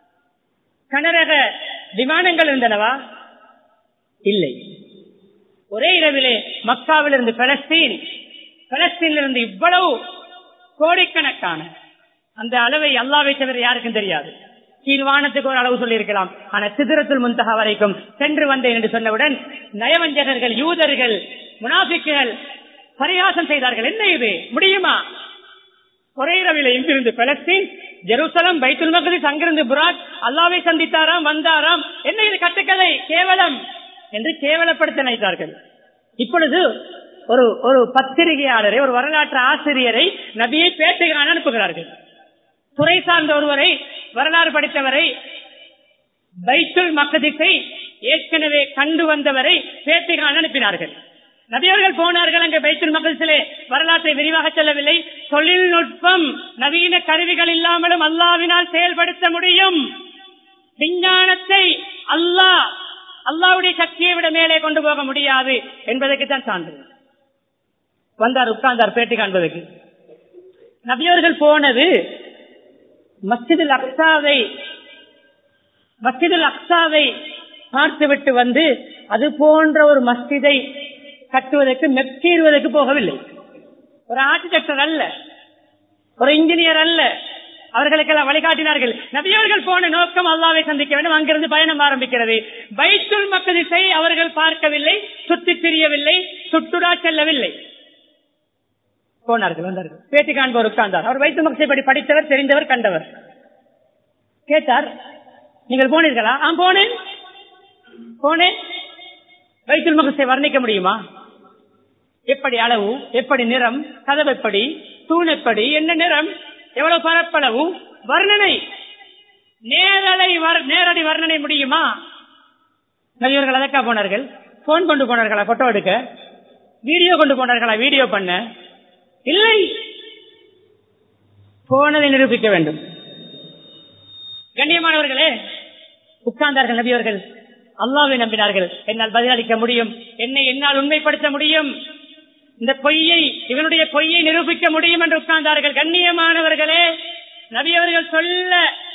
A: கனரக விமானங்கள் இருந்தனவா இல்லை ஒரே இரவிலே மக்காவிலிருந்து பலஸ்தீன் பலஸ்தீனிலிருந்து இவ்வளவு கோடிக்கணக்கான அந்த அளவை அல்லாவை தவிர யாருக்கும் தெரியாது கீழ்வானத்துக்கு ஒரு அளவு சொல்லி இருக்கலாம் ஆனா சிதிரத்தில் முந்தகா வரைக்கும் சென்று வந்தேன் என்று சொன்னவுடன் நயவஞ்சகர்கள் யூதர்கள் முனாபிக்குகள் பரிகாசம் செய்தார்கள் என்ன இது முடியுமா ஒரே இரவில இங்கிருந்து பலஸ்தீன் ஜெருசலம் பைத்துல் மகதிஸ் அங்கிருந்து புராக் அல்லாவை சந்தித்தாராம் வந்தாராம் என்ன இது கட்டுக்கதை கேவலம் என்று கேவலப்படுத்த நினைத்தார்கள் இப்பொழுது ஒரு ஒரு பத்திரிகையாளரை ஒரு வரலாற்று ஆசிரியரை நபியை பேட்டுகிறான் அனுப்புகிறார்கள் துறை சார்ந்த ஒருவரை வரலாறு படித்தவரை பைத்துல் மக்கதிசை ஏற்கனவே கண்டு வந்தவரை பேட்டுகிறான் அனுப்பினார்கள் நபியவர்கள் போனார்கள் அங்கே பைத்துல் மக்கதிசிலே வரலாற்றை விரிவாக செல்லவில்லை தொழில்நுட்பம் நவீன கருவிகள் இல்லாமலும் அல்லாவினால் செயல்படுத்த முடியும் விஞ்ஞானத்தை அல்லாஹ் அல்லாவுடைய சக்தியை விட மேலே கொண்டு போக முடியாது என்பதற்கு தான் சான்று வந்தார் உட்கார்ந்தார் பேட்டி காண்பதற்கு நபியவர்கள் போனது மஸ்ஜிதுல் அக்சாவை மஸ்ஜிதுல் அக்சாவை பார்த்துவிட்டு வந்து அது போன்ற ஒரு மஸ்ஜிதை கட்டுவதற்கு மெக்கீறுவதற்கு போகவில்லை ஒரு ஆர்கிடெக்டர் அல்ல ஒரு இன்ஜினியர் அல்ல அவர்களுக்கெல்லாம் வழிகாட்டினார்கள் நபியவர்கள் போன நோக்கம் அல்லாவை சந்திக்க வேண்டும் அங்கிருந்து பயணம் ஆரம்பிக்கிறது பைத்துல் மக்கதிசை அவர்கள் பார்க்கவில்லை சுற்றி திரியவில்லை சுற்றுலா செல்லவில்லை போனார்கள் வந்தார்கள் பேட்டி காண்பவர் உட்கார்ந்தார் அவர் வைத்து மக்சை படி படித்தவர் தெரிந்தவர் கண்டவர் கேட்டார் நீங்கள் போனீர்களா ஆ போனேன் போனேன் வைத்துல் மகசை வர்ணிக்க முடியுமா எப்படி அளவு எப்படி நிறம் கதவு எப்படி தூண் எப்படி என்ன நிறம் எவ்வளவு பரப்பளவு வர்ணனை நேரலை நேரடி வர்ணனை முடியுமா நபியவர்கள் அதற்கா போனார்கள் போன் கொண்டு போனார்களா போட்டோ எடுக்க வீடியோ கொண்டு போனார்களா வீடியோ பண்ண இல்லை போனதை நிரூபிக்க வேண்டும் கண்ணியமானவர்களே உட்கார்ந்தார்கள் நபியவர்கள் அல்லாவை நம்பினார்கள் என்னால் பதிலளிக்க முடியும் என்னை என்னால் உண்மைப்படுத்த முடியும் இந்த பொய்யை இவனுடைய பொய்யை நிரூபிக்க முடியும் என்று உட்கார்ந்தார்கள் கண்ணியமானவர்களே நபியவர்கள் சொல்ல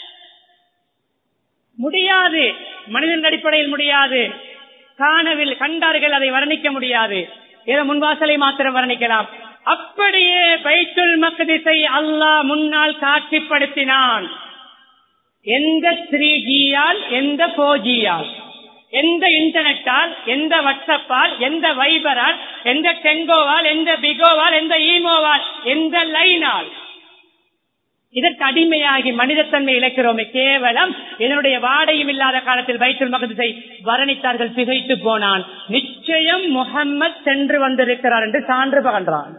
A: முடியாது மனிதன் அடிப்படையில் முடியாது காணவில் கண்டார்கள் அதை வர்ணிக்க முடியாது ஏதோ முன்வாசலை மாத்திரம் வர்ணிக்கலாம் அப்படியே பைத்துல் மக்கதிசை அல்லாஹ் முன்னால் காட்சிப்படுத்தினான் எந்த த்ரீ ஜியால் எந்த போர் ஜியால் எந்த இன்டர்நெட்டால் எந்த வாட்ஸ்அப்பால் எந்த வைபரால் எந்த டெங்கோவால் எந்த பிகோவால் எந்த ஈமோவால் எந்த லைனால் இதற்கு அடிமையாகி மனிதத்தன்மை இழக்கிறோமே கேவலம் இதனுடைய வாடையும் இல்லாத காலத்தில் வயிற்றில் மகத்தை வர்ணித்தார்கள் திகைத்து போனான் நிச்சயம் முகம்மது சென்று வந்திருக்கிறார் என்று சான்று பகன்றான்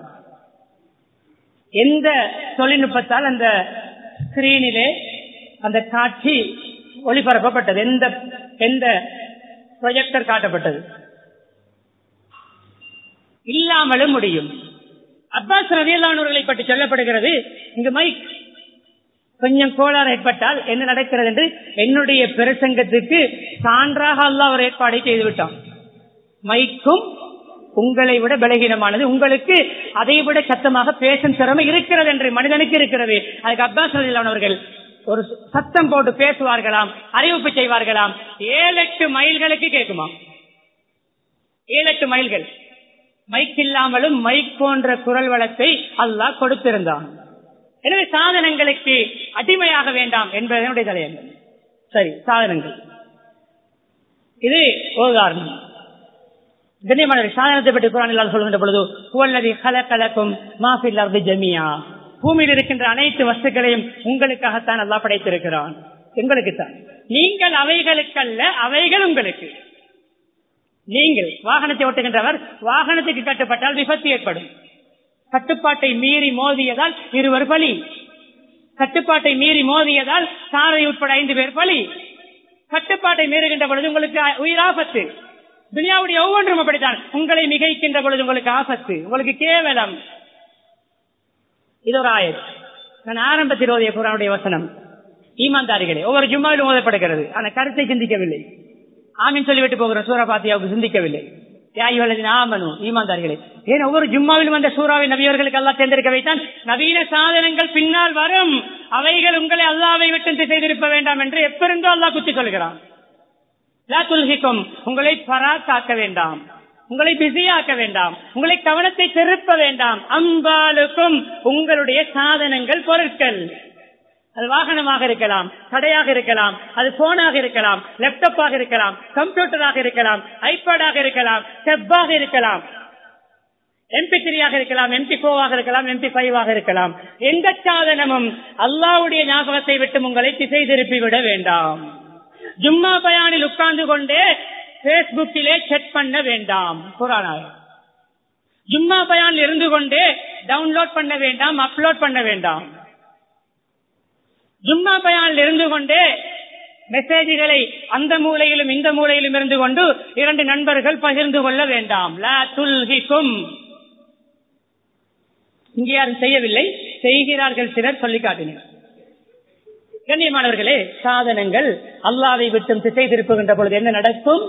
A: எந்த தொழில்நுட்பத்தால் அந்த ஸ்கிரீனிலே அந்த காட்சி ஒளிபரப்பப்பட்டது எந்த எந்த ப்ரொஜெக்டர் காட்டப்பட்டது இல்லாமலும் முடியும் அப்பாஸ் ரவியலானவர்களை பற்றி சொல்லப்படுகிறது இங்கு மைக் கொஞ்சம் கோளாறு ஏற்பட்டால் என்ன நடக்கிறது என்று என்னுடைய பிரசங்கத்துக்கு சான்றாக அல்ல ஒரு ஏற்பாடை செய்து விட்டான் மைக்கும் உங்களை விட பலகீனமானது உங்களுக்கு அதை விட சத்தமாக பேசும் திறமை இருக்கிறது என்று மனிதனுக்கு இருக்கிறது அதுக்கு அப்பாஸ் ரவியலானவர்கள் ஒரு சத்தம் போட்டு பேசுவார்களாம் அறிவிப்பு செய்வார்களாம் ஏழு எட்டு மைல்களுக்கு கேட்குமா ஏழு எட்டு மைல்கள் மைக் இல்லாமலும் மைக் போன்ற குரல் வளத்தை அல்லாஹ் கொடுத்திருந்தான் எனவே சாதனங்களுக்கு அடிமையாக வேண்டாம் என்பதனுடைய தலையங்கள் சரி சாதனங்கள் இது உதாரணம் கண்ணியமான சாதனத்தை பற்றி குரான் சொல்கின்ற பொழுது புவல்லதி கலக்கலக்கும் மாஃபில் அர்து ஜமியா பூமியில் இருக்கின்ற அனைத்து வஸ்துக்களையும் உங்களுக்காகத்தான் அல்லா படைத்திருக்கிறான் எங்களுக்குத்தான் நீங்கள் அவைகளுக்கல்ல அவைகள் உங்களுக்கு நீங்கள் வாகனத்தை ஓட்டுகின்றவர் வாகனத்துக்கு கட்டுப்பட்டால் விபத்து ஏற்படும் கட்டுப்பாட்டை மீறி மோதியதால் இருவர் பலி கட்டுப்பாட்டை மீறி மோதியதால் சாரை உட்பட ஐந்து பேர் பலி கட்டுப்பாட்டை மீறுகின்ற பொழுது உங்களுக்கு உயிராபத்து துனியாவுடைய ஒவ்வொன்றும் அப்படித்தான் உங்களை மிகைக்கின்ற பொழுது உங்களுக்கு ஆபத்து உங்களுக்கு கேவலம் இது ஒரு ஆயத் நான் ஆரம்பத்தில் ஓதிய குரானுடைய வசனம் ஈமான்தாரிகளே ஒவ்வொரு ஜும்மாவிலும் ஓதப்படுகிறது ஆனா கருத்தை சிந்திக்கவில்லை ஆமின் சொல்லிவிட்டு போகிற சூரபாத்தியாவுக்கு சிந்திக்கவில்லை ஆமனும் ஈமான்தார்களே ஏன் ஒவ்வொரு ஜும்மாவிலும் வந்த சூறாவை நபியவர்களுக்கு எல்லாம் தேர்ந்தெடுக்க வைத்தான் நவீன சாதனங்கள் பின்னால் வரும் அவைகள் உங்களை அல்லாவை விட்டு செய்திருக்க வேண்டாம் என்று எப்பெருந்தோ அல்லா குத்தி சொல்கிறான் துல்கிக்கும் உங்களை பரா காக்க வேண்டாம் உங்களை பிஸியாக்க வேண்டாம் உங்களை கவனத்தை திருப்ப வேண்டாம் அம்பாலுக்கும் உங்களுடைய சாதனங்கள் பொருட்கள் அது வாகனமாக இருக்கலாம் கடையாக இருக்கலாம் அது போனாக இருக்கலாம் லேப்டாப்பாக இருக்கலாம் கம்ப்யூட்டராக இருக்கலாம் ஐபேடாக இருக்கலாம் டெப்பாக இருக்கலாம் எம்பி த்ரீயாக இருக்கலாம் எம்பி போவாக இருக்கலாம் எம்பி ஃபைவாக இருக்கலாம் எந்த சாதனமும் அல்லாவுடைய ஞாபகத்தை விட்டு உங்களை திசை திருப்பி விட வேண்டாம் ஜும்மா பயானில் உட்கார்ந்து கொண்டே பேஸ்புக்கிலே செக் பண்ண வேண்டாம் குரானாக ஜும்மா பயான் இருந்து கொண்டே டவுன்லோட் பண்ண வேண்டாம் அப்லோட் பண்ண வேண்டாம் ஜும்மா பயானில் இருந்து கொண்டே மெசேஜ்களை அந்த மூலையிலும் இந்த மூலையிலும் இருந்து கொண்டு இரண்டு நண்பர்கள் பகிர்ந்து கொள்ள வேண்டாம் லா துல்ஹிக்கும் இங்கே யாரும் செய்யவில்லை செய்கிறார்கள் சிலர் சொல்லி காட்டினர் கண்ணியமானவர்களே சாதனங்கள் அல்லாவை விட்டும் திசை திருப்புகின்ற பொழுது என்ன நடக்கும்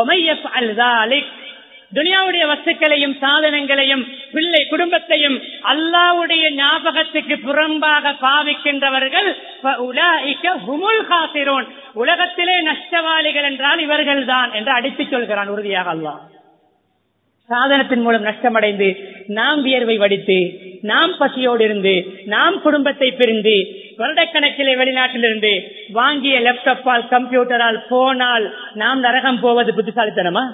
A: துனியாவுடைய வஸ்துக்களையும் சாதனங்களையும் பிள்ளை குடும்பத்தையும் அல்லாவுடைய ஞாபகத்துக்கு புறம்பாக பாவிக்கின்றவர்கள் உலகத்திலே நஷ்டவாளிகள் என்றால் இவர்கள் தான் என்று அடித்துச் சொல்கிறான் உறுதியாக அல்லாஹ் சாதனத்தின் மூலம் நஷ்டமடைந்து நாம் வியர்வை வடித்து நாம் பசியோடு இருந்து நாம் குடும்பத்தை பிரிந்து வருடக்கணக்கிலே வெளிநாட்டிலிருந்து வாங்கிய லேப்டாப்பால் கம்ப்யூட்டரால் போனால் நாம் நரகம் போவது புத்திசாலித்தனமா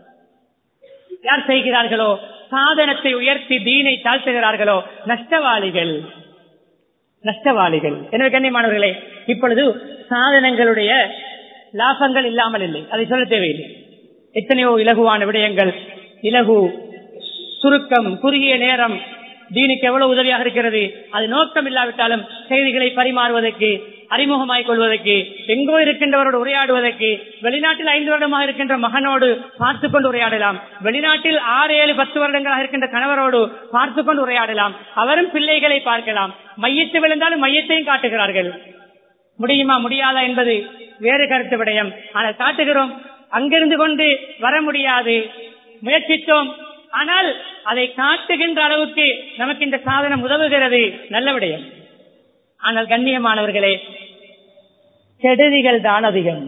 A: யார் செய்கிறார்களோ சாதனத்தை உயர்த்தி தீனை தாழ்த்துகிறார்களோ நஷ்டவாளிகள் நஷ்டவாளிகள் எனவே கண்ணியமானவர்களே இப்பொழுது சாதனங்களுடைய லாபங்கள் இல்லாமல் இல்லை அதை சொல்ல தேவையில்லை எத்தனையோ இலகுவான விடயங்கள் இலகு சுருக்கம் குறுகிய நேரம் தீனுக்கு எவ்வளவு உதவியாக இருக்கிறது அது நோக்கம் இல்லாவிட்டாலும் செய்திகளை பரிமாறுவதற்கு அறிமுகமாய் கொள்வதற்கு எங்கோ இருக்கின்றவரோடு உரையாடுவதற்கு வெளிநாட்டில் ஐந்து வருடமாக இருக்கின்ற மகனோடு பார்த்து கொண்டு உரையாடலாம் வெளிநாட்டில் ஆறு ஏழு பத்து வருடங்களாக இருக்கின்ற கணவரோடு பார்த்து கொண்டு உரையாடலாம் அவரும் பிள்ளைகளை பார்க்கலாம் மையத்து விழுந்தாலும் மையத்தையும் காட்டுகிறார்கள் முடியுமா முடியாதா என்பது வேறு கருத்து விடயம் ஆனால் காட்டுகிறோம் அங்கிருந்து கொண்டு வர முடியாது முயற்சித்தோம் ஆனால் அதை காட்டுகின்ற அளவுக்கு நமக்கு இந்த சாதனம் உதவுகிறது நல்ல விடயம் ஆனால் கண்ணியமானவர்களே கெடுதிகள் தான் அதிகம்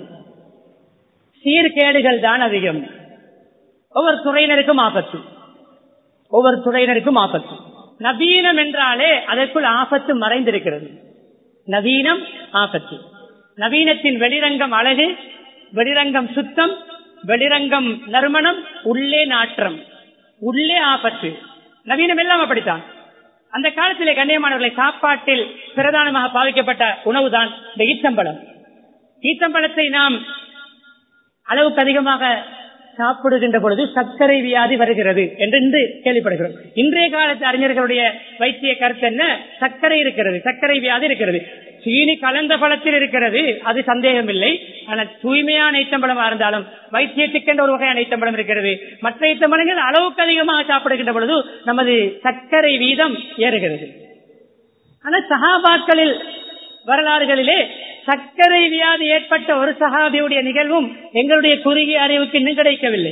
A: சீர்கேடுகள் தான் அதிகம் ஒவ்வொரு துறையினருக்கும் ஆபத்து ஒவ்வொரு துறையினருக்கும் ஆபத்து நவீனம் என்றாலே அதற்குள் ஆபத்து மறைந்திருக்கிறது நவீனம் ஆபத்து நவீனத்தின் வெளிரங்கம் அழகு வெளிரங்கம் சுத்தம் வெளிரங்கம் நறுமணம் உள்ளே நாற்றம் உள்ளே ஆபத்து நவீனம் எல்லாம் அப்படித்தான் அந்த காலத்திலே கண்ணியமானவர்களை சாப்பாட்டில் பிரதானமாக பாவிக்கப்பட்ட உணவுதான் இந்த ஈச்சம்பழம் ஈச்சம்பழத்தை நாம் அளவுக்கு அதிகமாக சாப்பிடுகின்ற பொழுது சர்க்கரை வியாதி வருகிறது என்று இன்று கேள்விப்படுகிறோம் இன்றைய காலத்து அறிஞர்களுடைய வைத்திய கருத்து என்ன சர்க்கரை இருக்கிறது சர்க்கரை வியாதி இருக்கிறது சீனி கலந்த பழத்தில் இருக்கிறது அது சந்தேகம் இல்லை ஆனால் தூய்மையான ஐத்தம்பழமா இருந்தாலும் வைத்தியத்துக்கென்ற ஒரு வகையான ஐத்தம்பழம் இருக்கிறது மற்ற ஐத்தம்பழங்கள் அளவுக்கு அதிகமாக சாப்பிடுகின்ற பொழுது நமது சர்க்கரை வீதம் ஏறுகிறது ஆனால் சகாபாக்களில் வரலாறுகளிலே சர்க்கரை வியாதி ஏற்பட்ட ஒரு சகாபியுடைய நிகழ்வும் எங்களுடைய குறுகிய அறிவுக்கு இன்னும் கிடைக்கவில்லை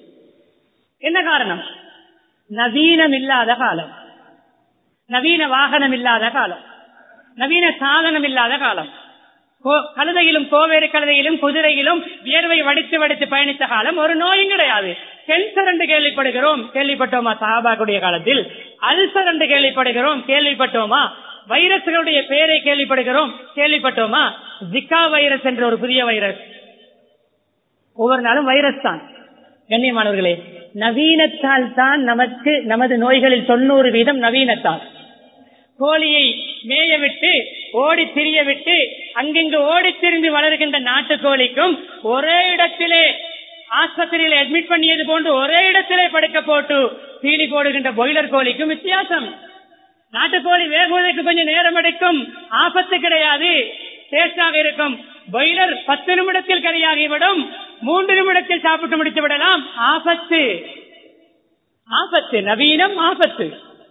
A: என்ன காரணம் நவீனம் இல்லாத காலம் நவீன வாகனம் இல்லாத காலம் நவீன சாதனம் இல்லாத காலம் கழுதையிலும் கோவேறு கழுதையிலும் குதிரையிலும் வியர்வை வடித்து வடித்து பயணித்த காலம் ஒரு நோயும் கிடையாது கேன்சர் என்று கேள்விப்படுகிறோம் கேள்விப்பட்டோமா சஹாபாக்குடைய காலத்தில் அல்சர் என்று கேள்விப்படுகிறோம் கேள்விப்பட்டோமா வைரஸ்களுடைய பெயரை கேள்விப்படுகிறோம் கேள்விப்பட்டோமா ஜிகா வைரஸ் என்ற ஒரு புதிய வைரஸ் ஒவ்வொரு நாளும் வைரஸ் தான் கண்ணியமானவர்களே நவீனத்தால் தான் நமக்கு நமது நோய்களில் தொண்ணூறு வீதம் நவீனத்தால் கோழியை மேய விட்டு ஓடி திரிய விட்டு அங்கிங்கு ஓடி திரிந்து வளர்கின்ற நாட்டு கோழிக்கும் ஒரே இடத்திலே ஆஸ்பத்திரியில் அட்மிட் பண்ணியது போன்று ஒரே இடத்திலே படுக்க போட்டு தீனி போடுகின்ற பாய்லர் கோழிக்கும் வித்தியாசம் நாட்டுக்கோழி வேகுவதற்கு கொஞ்சம் நேரம் எடுக்கும் ஆபத்து கிடையாது டேஸ்டாக இருக்கும் பாய்லர் பத்து நிமிடத்தில் கரையாகிவிடும் மூன்று நிமிடத்தில் சாப்பிட்டு முடித்து விடலாம் ஆபத்து ஆபத்து நவீனம் ஆபத்து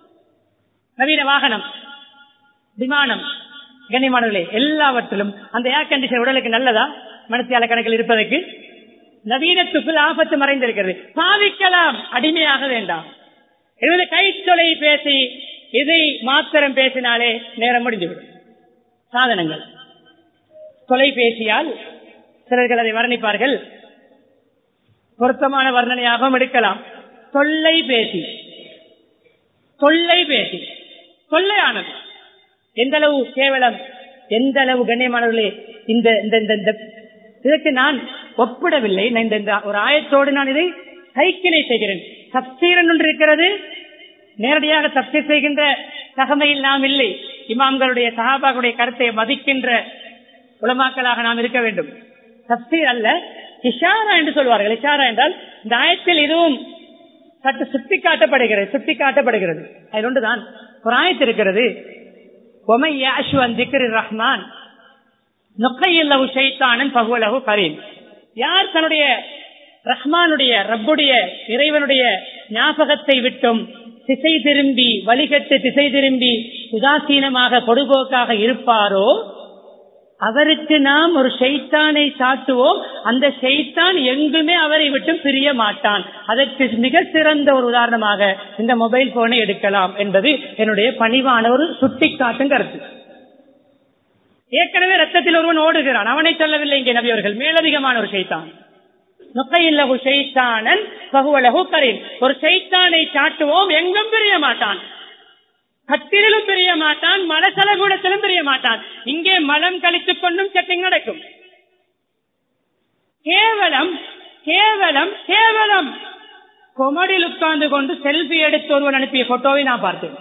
A: நவீன வாகனம் விமானம் கண்ணியமானவர்களே எல்லாவற்றிலும் அந்த ஏர் கண்டிஷன் உடலுக்கு நல்லதா மனசியால கணக்கில் இருப்பதற்கு நவீனத்துக்குள் ஆபத்து மறைந்திருக்கிறது பாவிக்கலாம் அடிமையாக வேண்டாம் என்பது கைத்தொலை பேசி இதை மாத்திரம் பேசினாலே நேரம் முடிந்துவிடும் சாதனங்கள் தொலைபேசியால் சிலர்கள் அதை வர்ணிப்பார்கள் பொருத்தமான வர்ணனையாகவும் எடுக்கலாம் தொல்லை பேசி தொல்லை பேசி தொல்லையானது எந்த அளவு கேவலம் எந்த அளவு கண்ணியமானவர்களே இந்த இந்த இந்த இந்த இதற்கு நான் ஒப்பிடவில்லை நான் இந்த இந்த ஒரு ஆயத்தோடு நான் இதை கைக்கிணை செய்கிறேன் தப்சீரன் ஒன்று இருக்கிறது நேரடியாக தப்சீர் செய்கின்ற தகமையில் நாம் இல்லை இமாம்களுடைய சஹாபாக்களுடைய கருத்தை மதிக்கின்ற உலமாக்களாக நாம் இருக்க வேண்டும் தப்சீர் அல்ல இஷாரா என்று சொல்வார்கள் இஷாரா என்றால் இந்த ஆயத்தில் இதுவும் சற்று சுட்டி காட்டப்படுகிறது சுட்டி காட்டப்படுகிறது அதில் ஒன்றுதான் ஒரு ஆயத்து இருக்கிறது ஒமை யாஷு அன் திக்ரி ரஹ்மான் நொக்கையில்லவு ஷைத்தானன் பகுவலகு கரீம் யார் தன்னுடைய ரஹ்மானுடைய ரப்புடைய இறைவனுடைய ஞாபகத்தை விட்டும் திசை திரும்பி வழிகட்டு திசை திரும்பி உதாசீனமாக பொடுபோக்காக இருப்பாரோ அவருக்கு நாம் ஒரு ஷைத்தானை சாட்டுவோம் அந்த ஷைத்தான் எங்குமே அவரை விட்டு பிரிய மாட்டான் அதற்கு மிக சிறந்த ஒரு உதாரணமாக இந்த மொபைல் போனை எடுக்கலாம் என்பது என்னுடைய பணிவான ஒரு சுட்டிக்காட்டும் கருத்து ஏற்கனவே ரத்தத்தில் ஒருவன் ஓடுகிறான் அவனை சொல்லவில்லை இங்கே நபியவர்கள் மேலதிகமான ஒரு ஷைத்தான் நுக்கையில்லகு ஷைத்தானன் பகுவலகு கரீம் ஒரு ஷைத்தானை சாட்டுவோம் எங்கும் பிரிய மாட்டான் கட்டிலும் பிரிய மாட்டான் மலசலகூடத்திலும் பிரிய மாட்டான் இங்கே மலம் கழித்துக் கொண்டும் செட்டிங் நடக்கும் கேவலம் கேவலம் கேவலம் கொமடில் உட்கார்ந்து கொண்டு செல்ஃபி எடுத்து ஒருவன் அனுப்பிய போட்டோவை நான் பார்த்தேன்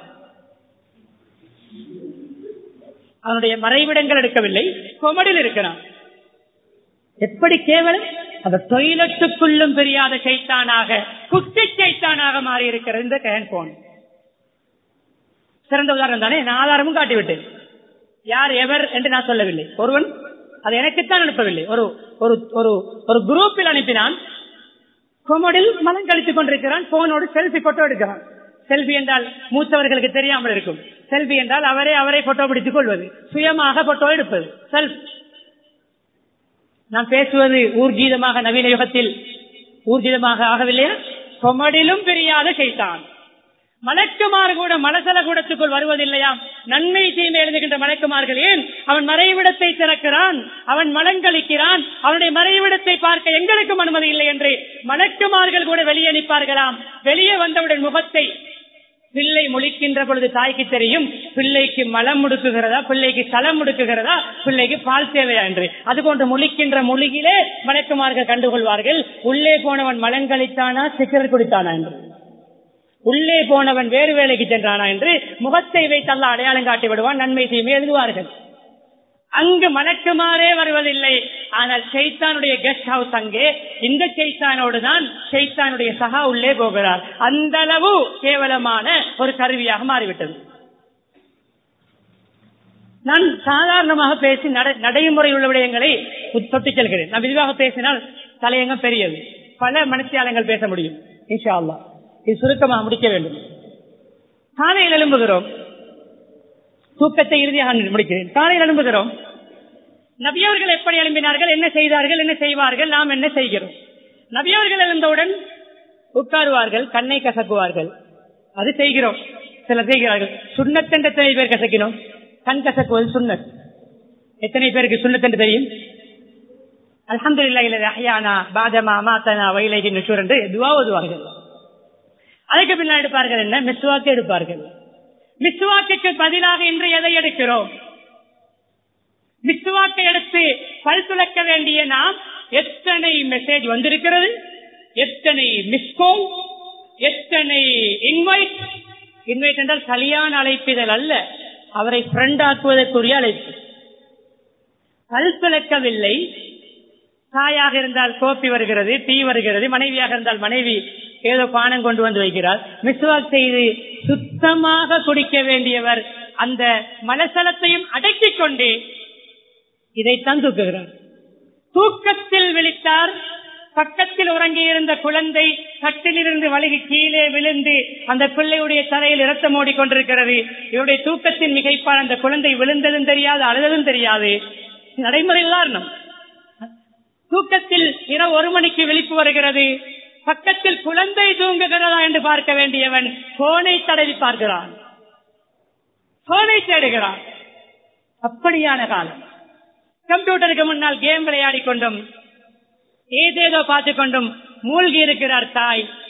A: அவனுடைய மறைவிடங்கள் எடுக்கவில்லை கொமடில் இருக்கிறான் எப்படி கேவலம் அந்த தொழிலத்துக்குள்ளும் பெரியாத சைத்தானாக குட்டி சைத்தானாக மாறி இருக்கிறது இந்த கேன் போன் சிறந்த உதாரணம் தானே நான் ஆதாரமும் காட்டிவிட்டேன் யார் எவர் என்று நான் சொல்லவில்லை ஒருவன் அது எனக்குத்தான் அனுப்பவில்லை ஒரு ஒரு ஒரு ஒரு குரூப்பில் அனுப்பினான் கொமோடில் மலம் கழித்துக் கொண்டிருக்கிறான் போனோடு செல்ஃபி போட்டோ எடுக்கிறான் செல்ஃபி என்றால் மூத்தவர்களுக்கு தெரியாமல் இருக்கும் செல்ஃபி என்றால் அவரே அவரை போட்டோ பிடித்துக் கொள்வது சுயமாக போட்டோ எடுப்பது செல்ஃப் நான் பேசுவது ஊர்ஜீதமாக நவீன யுகத்தில் ஊர்ஜிதமாக ஆகவில்லையா கொமடிலும் பெரியாத செய்தான் மலக்குமார் கூட மலசல கூடத்துக்குள் வருவதில்லையாம் நன்மை தீமை எழுதுகின்ற மலக்குமார்கள் ஏன் அவன் மறைவிடத்தை திறக்கிறான் அவன் மலங்களிக்கிறான் அவனுடைய மறைவிடத்தை பார்க்க எங்களுக்கும் அனுமதி இல்லை என்று மலக்குமார்கள் கூட வெளியே நிற்பார்களாம் வெளியே வந்தவுடன் முகத்தை பிள்ளை முழிக்கின்ற பொழுது தாய்க்கு தெரியும் பிள்ளைக்கு மலம் முடுக்குகிறதா பிள்ளைக்கு சலம் முடுக்குகிறதா பிள்ளைக்கு பால் தேவையா என்று அதுபோன்று முழிக்கின்ற மொழியிலே மலக்குமார்கள் கண்டுகொள்வார்கள் உள்ளே போனவன் மலங்களித்தானா சிக்கர் குடித்தானா என்று உள்ளே போனவன் வேறு வேலைக்கு சென்றானா என்று முகத்தை வைத்தல்ல அடையாளம் காட்டி விடுவான் நன்மை தீமை எழுதுவார்கள் அங்கு மலக்குமாரே வருவதில்லை ஆனால் ஷைத்தானுடைய கெஸ்ட் ஹவுஸ் அங்கே இந்த ஷைத்தானோடு தான் ஷைத்தானுடைய சகா உள்ளே போகிறார் அந்த அளவு கேவலமான ஒரு கருவியாக மாறிவிட்டது நான் சாதாரணமாக பேசி நடைமுறை உள்ள விடயங்களை தொட்டுச் செல்கிறேன் நான் விரிவாக பேசினால் தலையங்கம் பெரியது பல மனுஷியாளங்கள் பேச முடியும் இன்ஷா அல்லா இது சுருக்கமாக முடிக்க வேண்டும் காலையில் எழும்புகிறோம் தூக்கத்தை இறுதியாக முடிக்கிறேன் காலையில் எழும்புகிறோம் நபியவர்கள் எப்படி எழும்பினார்கள் என்ன செய்தார்கள் என்ன செய்வார்கள் நாம் என்ன செய்கிறோம் நபியவர்கள் எழுந்தவுடன் உட்காருவார்கள் கண்ணை கசக்குவார்கள் அது செய்கிறோம் சிலர் செய்கிறார்கள் சுண்ணத்தென்று எத்தனை பேர் கசக்கினோம் கண் கசக்குவது சுண்ணத் எத்தனை பேருக்கு சுண்ணத்தென்று தெரியும் அலமது இல்லா பாதமா மாத்தனா வயலகி நுஷூர் என்று துவா ஓதுவார்கள் அதுக்கு பின்னால் எடுப்பார்கள் என்ன மிஸ்வாக்கு எடுப்பார்கள் மிஸ்வாக்கு பதிலாக இன்று எதை எடுக்கிறோம் மிஸ்வாக்கை எடுத்து பல் துளக்க வேண்டிய நாம் எத்தனை மெசேஜ் வந்திருக்கிறது எத்தனை மிஸ்கோல் எத்தனை இன்வைட் இன்வைட் என்றால் கல்யாண அழைப்பிதழ் அல்ல அவரை ஃப்ரெண்ட் ஆக்குவதற்குரிய அழைப்பு பல் துளக்கவில்லை தாயாக இருந்தால் கோப்பி வருகிறது டீ வருகிறது மனைவியாக இருந்தால் மனைவி ஏதோ பானம் கொண்டு வந்து வைக்கிறார் மிஸ்வாக் செய்து சுத்தமாக குடிக்க வேண்டியவர் அந்த மலசலத்தையும் அடக்கிக் கொண்டு இதைத்தான் தூக்குகிறார் தூக்கத்தில் விழித்தார் பக்கத்தில் உறங்கி இருந்த குழந்தை கட்டிலிருந்து வழுகி கீழே விழுந்து அந்த பிள்ளையுடைய தலையில் இரத்தம் ஓடிக்கொண்டிருக்கிறது இவருடைய தூக்கத்தின் மிகைப்பால் அந்த குழந்தை விழுந்ததும் தெரியாது அழுததும் தெரியாது நடைமுறை உதாரணம் தூக்கத்தில் இரவு ஒரு மணிக்கு விழிப்பு வருகிறது பக்கத்தில் குழந்தை தூங்குகிறதா என்று பார்க்க வேண்டியவன் போனை தடவி பார்க்கிறான் போனை தேடுகிறான் அப்படியான காலம் கம்ப்யூட்டருக்கு முன்னால் கேம் விளையாடி கொண்டும் ஏதேதோ பார்த்து கொண்டும் மூழ்கி இருக்கிறார் தாய்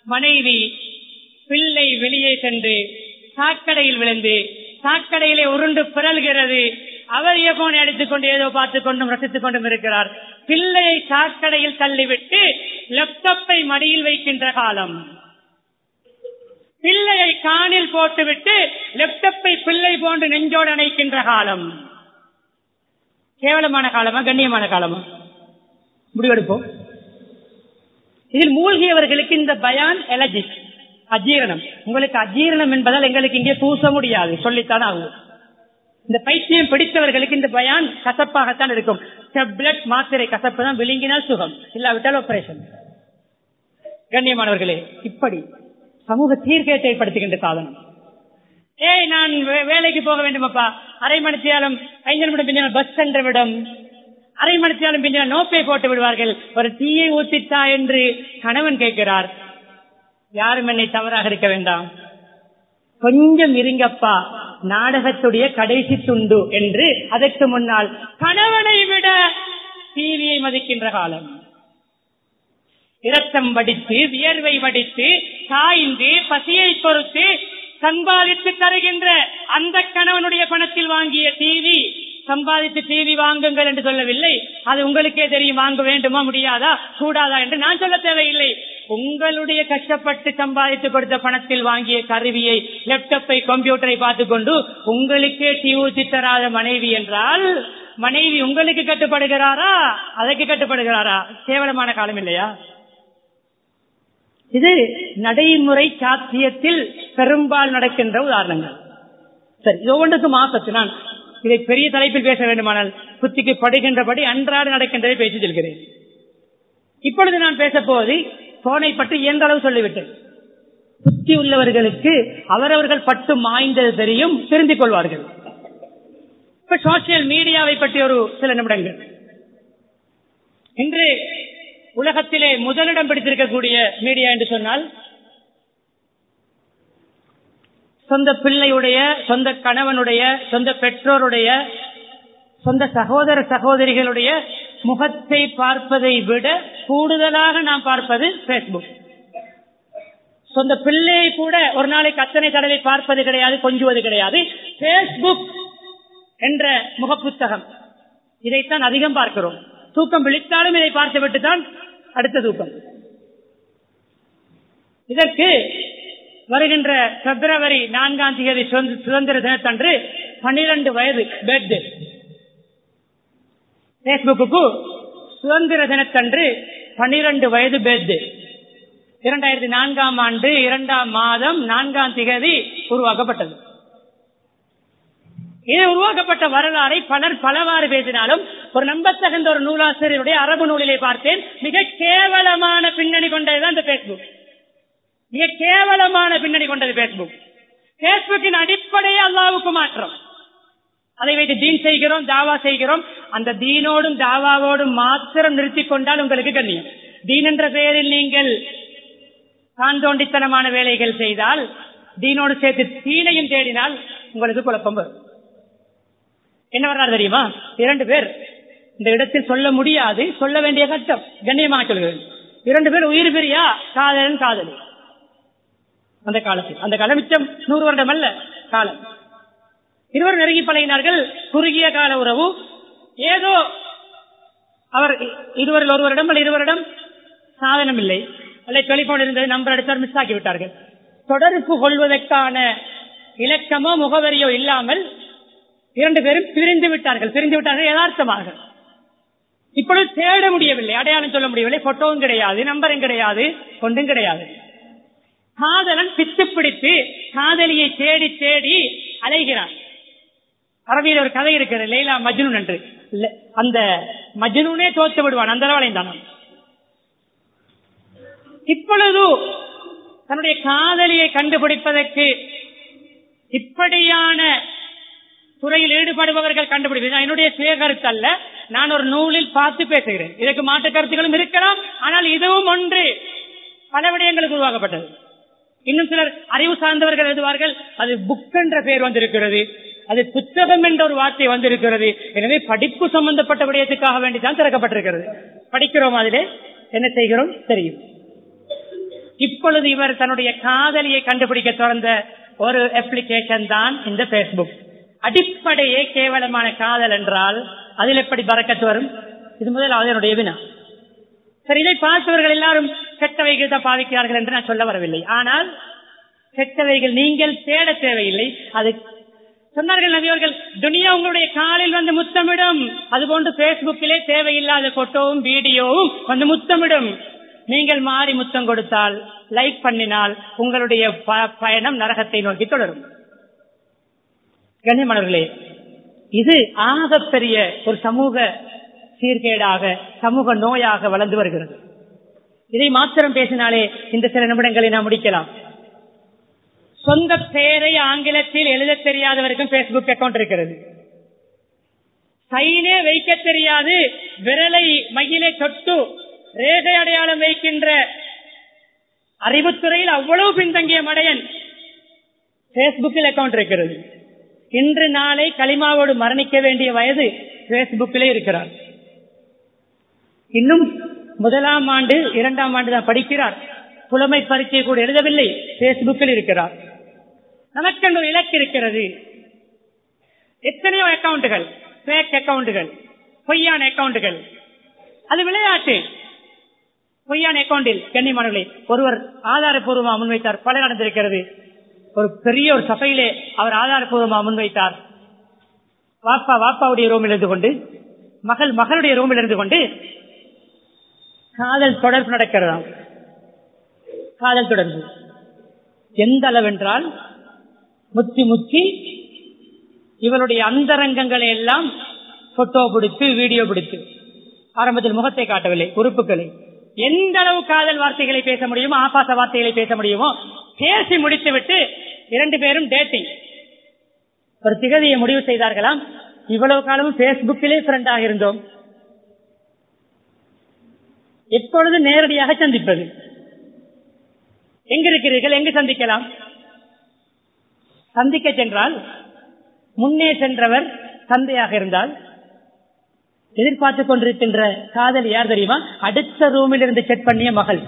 A: மனைவி பிள்ளை வெளியே சென்று சாக்கடையில் விழுந்து சாக்கடையிலே உருண்டு பிறல்கிறது அவர் இயப்போனை அடித்துக் கொண்டு ஏதோ பார்த்துக் கொண்டும் ரசித்துக் கொண்டும் இருக்கிறார் பிள்ளையை சாக்கடையில் தள்ளிவிட்டு லேப்டாப்பை மடியில் வைக்கின்ற காலம் பிள்ளையை காணில் போட்டுவிட்டு லேப்டாப்பை பிள்ளை போன்று நெஞ்சோடு அணைக்கின்ற காலம் கேவலமான காலமா கண்ணியமான காலமா முடிவெடுப்போம் இதில் மூழ்கியவர்களுக்கு இந்த பயான் எலர்ஜிக் அஜீரணம் உங்களுக்கு அஜீரணம் என்பதால் எங்களுக்கு இங்கே பூச முடியாது சொல்லித்தான் ஆகும் இந்த பைத்தியம் பிடித்தவர்களுக்கு இந்த பயான் கசப்பாகத்தான் இருக்கும் டெப்லெட் மாத்திரை கசப்பு தான் விழுங்கினால் சுகம் இல்லாவிட்டால் ஆபரேஷன் கண்ணியமானவர்களே இப்படி சமூக சீர்கேட்டை ஏற்படுத்துகின்ற சாதனம் ஏய் நான் வே- வேலைக்கு போக வேண்டுமப்பா அரை மணித்தியாலும் ஐந்து நிமிடம் பின்னால் பஸ் சென்ற விடும் அரை மணித்தியாலும் பின்னால் நோப்பை போட்டு விடுவார்கள் ஒரு தீயை ஊத்தித்தா என்று கணவன் கேட்கிறார் யாரும் என்னை தவறாக இருக்க வேண்டாம் கொஞ்சம் இருங்கப்பா நாடகத்துடைய கடைசி துண்டு என்று அதற்கு முன்னால் கணவனை விட டிவியை மதிக்கின்ற காலம் இரத்தம் வடித்து வியர்வை வடித்து காய்ந்து பசியை பொறுத்து சம்பாதித்து தருகின்ற அந்த கணவனுடைய பணத்தில் வாங்கிய டிவி சம்பாதித்து டிவி வாங்குங்கள் என்று சொல்லவில்லை அது உங்களுக்கே தெரியும் வாங்க வேண்டுமா முடியாதா கூடாதா என்று நான் சொல்ல தேவையில்லை உங்களுடைய கஷ்டப்பட்டு சம்பாதித்து கொடுத்த பணத்தில் வாங்கிய கருவியை லேப்டாப்பை கம்ப்யூட்டரை பார்த்துக் கொண்டு உங்களுக்கே டிவி ஊத்தி தராத மனைவி என்றால் மனைவி உங்களுக்கு கட்டுப்படுகிறாரா அதற்கு கட்டுப்படுகிறாரா கேவலமான காலம் இல்லையா இது நடைமுறை சாத்தியத்தில் பெரும்பால் நடக்கின்ற உதாரணங்கள் சரி இது ஒவ்வொன்றுக்கும் ஆபத்து நான் இதை பெரிய தலைப்பில் பேச வேண்டுமானால் புத்திக்கு படுகின்றபடி அன்றாட நடக்கின்றதை பேசி செல்கிறேன் இப்பொழுது நான் பேச போவது போனை பற்றி இயன்ற அளவு சொல்லிவிட்டேன் புத்தி உள்ளவர்களுக்கு அவரவர்கள் பட்டு மாய்ந்தது தெரியும் தெரிந்து கொள்வார்கள் இப்ப சோசியல் மீடியாவை பற்றி ஒரு சில நிமிடங்கள் இன்று உலகத்திலே முதலிடம் பிடித்திருக்கக்கூடிய மீடியா என்று சொன்னால் சொந்த பிள்ளையுடைய சொந்த கணவனுடைய சொந்த பெற்றோருடைய சொந்த சகோதர சகோதரிகளுடைய முகத்தை பார்ப்பதை விட கூடுதலாக நாம் பார்ப்பது பேஸ்புக் சொந்த பிள்ளையை கூட ஒரு நாளைக்கு அத்தனை தடவை பார்ப்பது கிடையாது கொஞ்சுவது கிடையாது பேஸ்புக் என்ற முகப்புத்தகம் இதைத்தான் அதிகம் பார்க்கிறோம் தூக்கம் விழித்தாலும் இதை பார்த்துவிட்டு தான் அடுத்த தூக்கம் இதற்கு வருகின்ற பிப்ரவரி நான்காம் தேதி சுதந்திர- சுதந்திர தினத்தன்று பன்னிரண்டு வயது பேர்தே பேஸ்புக்கு சுதந்திர தினத்தன்று பன்னிரண்டு வயது பேர்தே இரண்டாயிரத்தி நான்காம் ஆண்டு இரண்டாம் மாதம் நான்காம் திகதி உருவாக்கப்பட்டது இது உருவாக்கப்பட்ட வரலாறை பலர் பலவாறு பேசினாலும் ஒரு நம்பத்தகுந்த ஒரு நூலாசிரியருடைய அரபு நூலிலே பார்த்தேன் மிக கேவலமான பின்னணி கொண்டதுதான் இந்த பேஸ்புக் மிக கேவலமான பின்னணி கொண்டது பேஸ்புக் பேஸ்புக்கின் அடிப்படையே அல்லாவுக்கு மாற்றம் அதை வைத்து தீன் செய்கிறோம் தாவா செய்கிறோம் அந்த தீனோடும் தாவாவோடும் மாத்திரம் நிறுத்திக் கொண்டால் உங்களுக்கு கண்ணியம் தீன் என்ற பெயரில் நீங்கள் தாந்தோண்டித்தனமான வேலைகள் செய்தால் தீனோடு சேர்த்து தீனையும் தேடினால் உங்களுக்கு குழப்பம் வரும் என்ன வரலாறு தெரியுமா இரண்டு பேர் இந்த இடத்தில் சொல்ல முடியாது சொல்ல வேண்டிய கட்டம் கண்ணியமாக சொல்கிறேன் இரண்டு பேர் உயிர் பிரியா காதலன் காதலி அந்த காலத்தில் அந்த காலம் மிச்சம் நூறு வருடம் அல்ல காலம் இருவர் நெருங்கி பழகினார்கள் குறுகிய கால உறவு ஏதோ அவர் இருவரில் ஒருவரிடம் அல்ல இருவரிடம் சாதனம் இல்லை அல்ல டெலிபோன் இருந்தது நம்பர் எடுத்தார் மிஸ் ஆக்கி விட்டார்கள் தொடர்பு கொள்வதற்கான இலக்கமோ முகவரியோ இல்லாமல் இரண்டு பேரும் பிரிந்து விட்டார்கள் பிரிந்து விட்டார்கள் யதார்த்தமாக இப்பொழுது தேட முடியவில்லை அடையாளம் சொல்ல முடியவில்லை போட்டோவும் கிடையாது நம்பரும் கிடையாது கொண்டும் கிடையாது காதலன் பித்து பிடித்து காதலியை தேடி தேடி அலைகிறான் அரபியில் ஒரு கதை இருக்கிறது லைலா மஜ்னூன் என்று இல்ல- அந்த மஜ்னூனே தோத்து விடுவான் அந்த அளவு தான் இப்பொழுது தன்னுடைய காதலியை கண்டுபிடிப்பதற்கு இப்படியான துறையில் ஈடுபடுபவர்கள் கண்டுபிடிப்பது என்னுடைய சுய கருத்து அல்ல நான் ஒரு நூலில் பார்த்து பேசுகிறேன் இதற்கு மாற்று கருத்துக்களும் இருக்கலாம் ஆனால் இதுவும் ஒன்று பல விடயங்களுக்கு உருவாக்கப்பட்டது இன்னும் சிலர் அறிவு சார்ந்தவர்கள் எழுதுவார்கள் அது புக் என்ற பெயர் வந்திருக்கிறது அது புத்தகம் என்ற ஒரு வார்த்தை வந்திருக்கிறது எனவே படிப்பு சம்பந்தப்பட்ட விடயத்துக்காக வேண்டிதான் திறக்கப்பட்டிருக்கிறது படிக்கிறோம் அதிலே என்ன செய்கிறோம் தெரியும் இப்பொழுது இவர் தன்னுடைய காதலியை கண்டுபிடிக்க திறந்த ஒரு அப்ளிகேஷன் தான் இந்த பேஸ்புக் அடிப்படையே கேவலமான காதல் என்றால் அதில் எப்படி பறக்கத்து வரும் இது முதலாவது என்னுடைய வினா சரி இதை பார்த்தவர்கள் எல்லாரும் கெட்டவைகள் தான் பாவிக்கிறார்கள் என்று நான் சொல்ல வரவில்லை ஆனால் கெட்டவைகள் நீங்கள் தேட தேவையில்லை அது சொன்னார்கள் நபியவர்கள் துனியா உங்களுடைய காலில் வந்து முத்தமிடும் அதுபோன்று பேஸ்புக்கிலே தேவையில்லாத போட்டோவும் வீடியோவும் வந்து முத்தமிடும் நீங்கள் மாறி முத்தம் கொடுத்தால் லைக் பண்ணினால் உங்களுடைய ப- பயணம் நரகத்தை நோக்கி தொடரும் கண்ணியமானவர்களே இது ஆகப்பெரிய ஒரு சமூக சீர்கேடாக சமூக நோயாக வளர்ந்து வருகிறது இதை மாத்திரம் பேசினாலே இந்த சில நிமிடங்களை நாம் முடிக்கலாம் சொந்த பெயரை ஆங்கிலத்தில் எழுத தெரியாதவருக்கும் பேஸ்புக் அக்கௌண்ட் இருக்கிறது சைனே வைக்க தெரியாது விரலை மையிலே தொட்டு ரேகை அடையாளம் வைக்கின்ற அறிவுத்துறையில் அவ்வளவு பின்தங்கிய மடையன் பேஸ்புக்கில் அக்கௌண்ட் இருக்கிறது இன்று நாளை களிமாவோடு மரணிக்க வேண்டிய வயது பேஸ்புக்கிலே இருக்கிறார் இன்னும் முதலாம் ஆண்டு இரண்டாம் ஆண்டு தான் படிக்கிறார் புலமை பரீட்சை கூட எழுதவில்லை பேஸ்புக்கில் இருக்கிறார் நமக்கென்று ஒரு இலக்கு இருக்கிறது எத்தனையோ அக்கவுண்டுகள் பேக் அக்கவுண்டுகள் பொய்யான அக்கவுண்டுகள் அது விளையாட்டு பொய்யான அக்கவுண்டில் கண்ணியமானவர்களே ஒருவர் ஆதாரப்பூர்வமா முன்வைத்தார் பல நடந்திருக்கிறது ஒரு பெரிய ஒரு சபையிலே அவர் ஆதாரப்பூர்வமா முன்வைத்தார் வாப்பா வாப்பாவுடைய ரூமில் இருந்து கொண்டு மகள் மகளுடைய ரூமில் இருந்து கொண்டு காதல் தொடர்பு நடக்கிறதாம் காதல் தொடர்பு எந்த அளவென்றால் முத்தி முத்தி இவருடைய அந்தரங்கங்களை எல்லாம் போட்டோ பிடித்து வீடியோ பிடித்து ஆரம்பத்தில் முகத்தை காட்டவில்லை உறுப்புகளை எந்த அளவு காதல் வார்த்தைகளை பேச முடியுமோ ஆபாச வார்த்தைகளை பேச முடியுமோ பேசி முடித்து விட்டு இரண்டு பேரும் டேட்டிங் ஒரு திகதியை முடிவு செய்தார்களாம் இவ்வளவு காலமும் பேஸ்புக்கிலே ஃப்ரெண்டாக இருந்தோம் எப்பொழுது நேரடியாக சந்திப்பது எங்க இருக்கிறீர்கள் எங்கு சந்திக்கலாம் சந்திக்க சென்றால் முன்னே சென்றவர் தந்தையாக இருந்தால் எதிர்பார்த்து கொண்டிருக்கின்ற காதல் யார் தெரியுமா அடுத்த ரூமில் இருந்து செக் பண்ணிய மகள்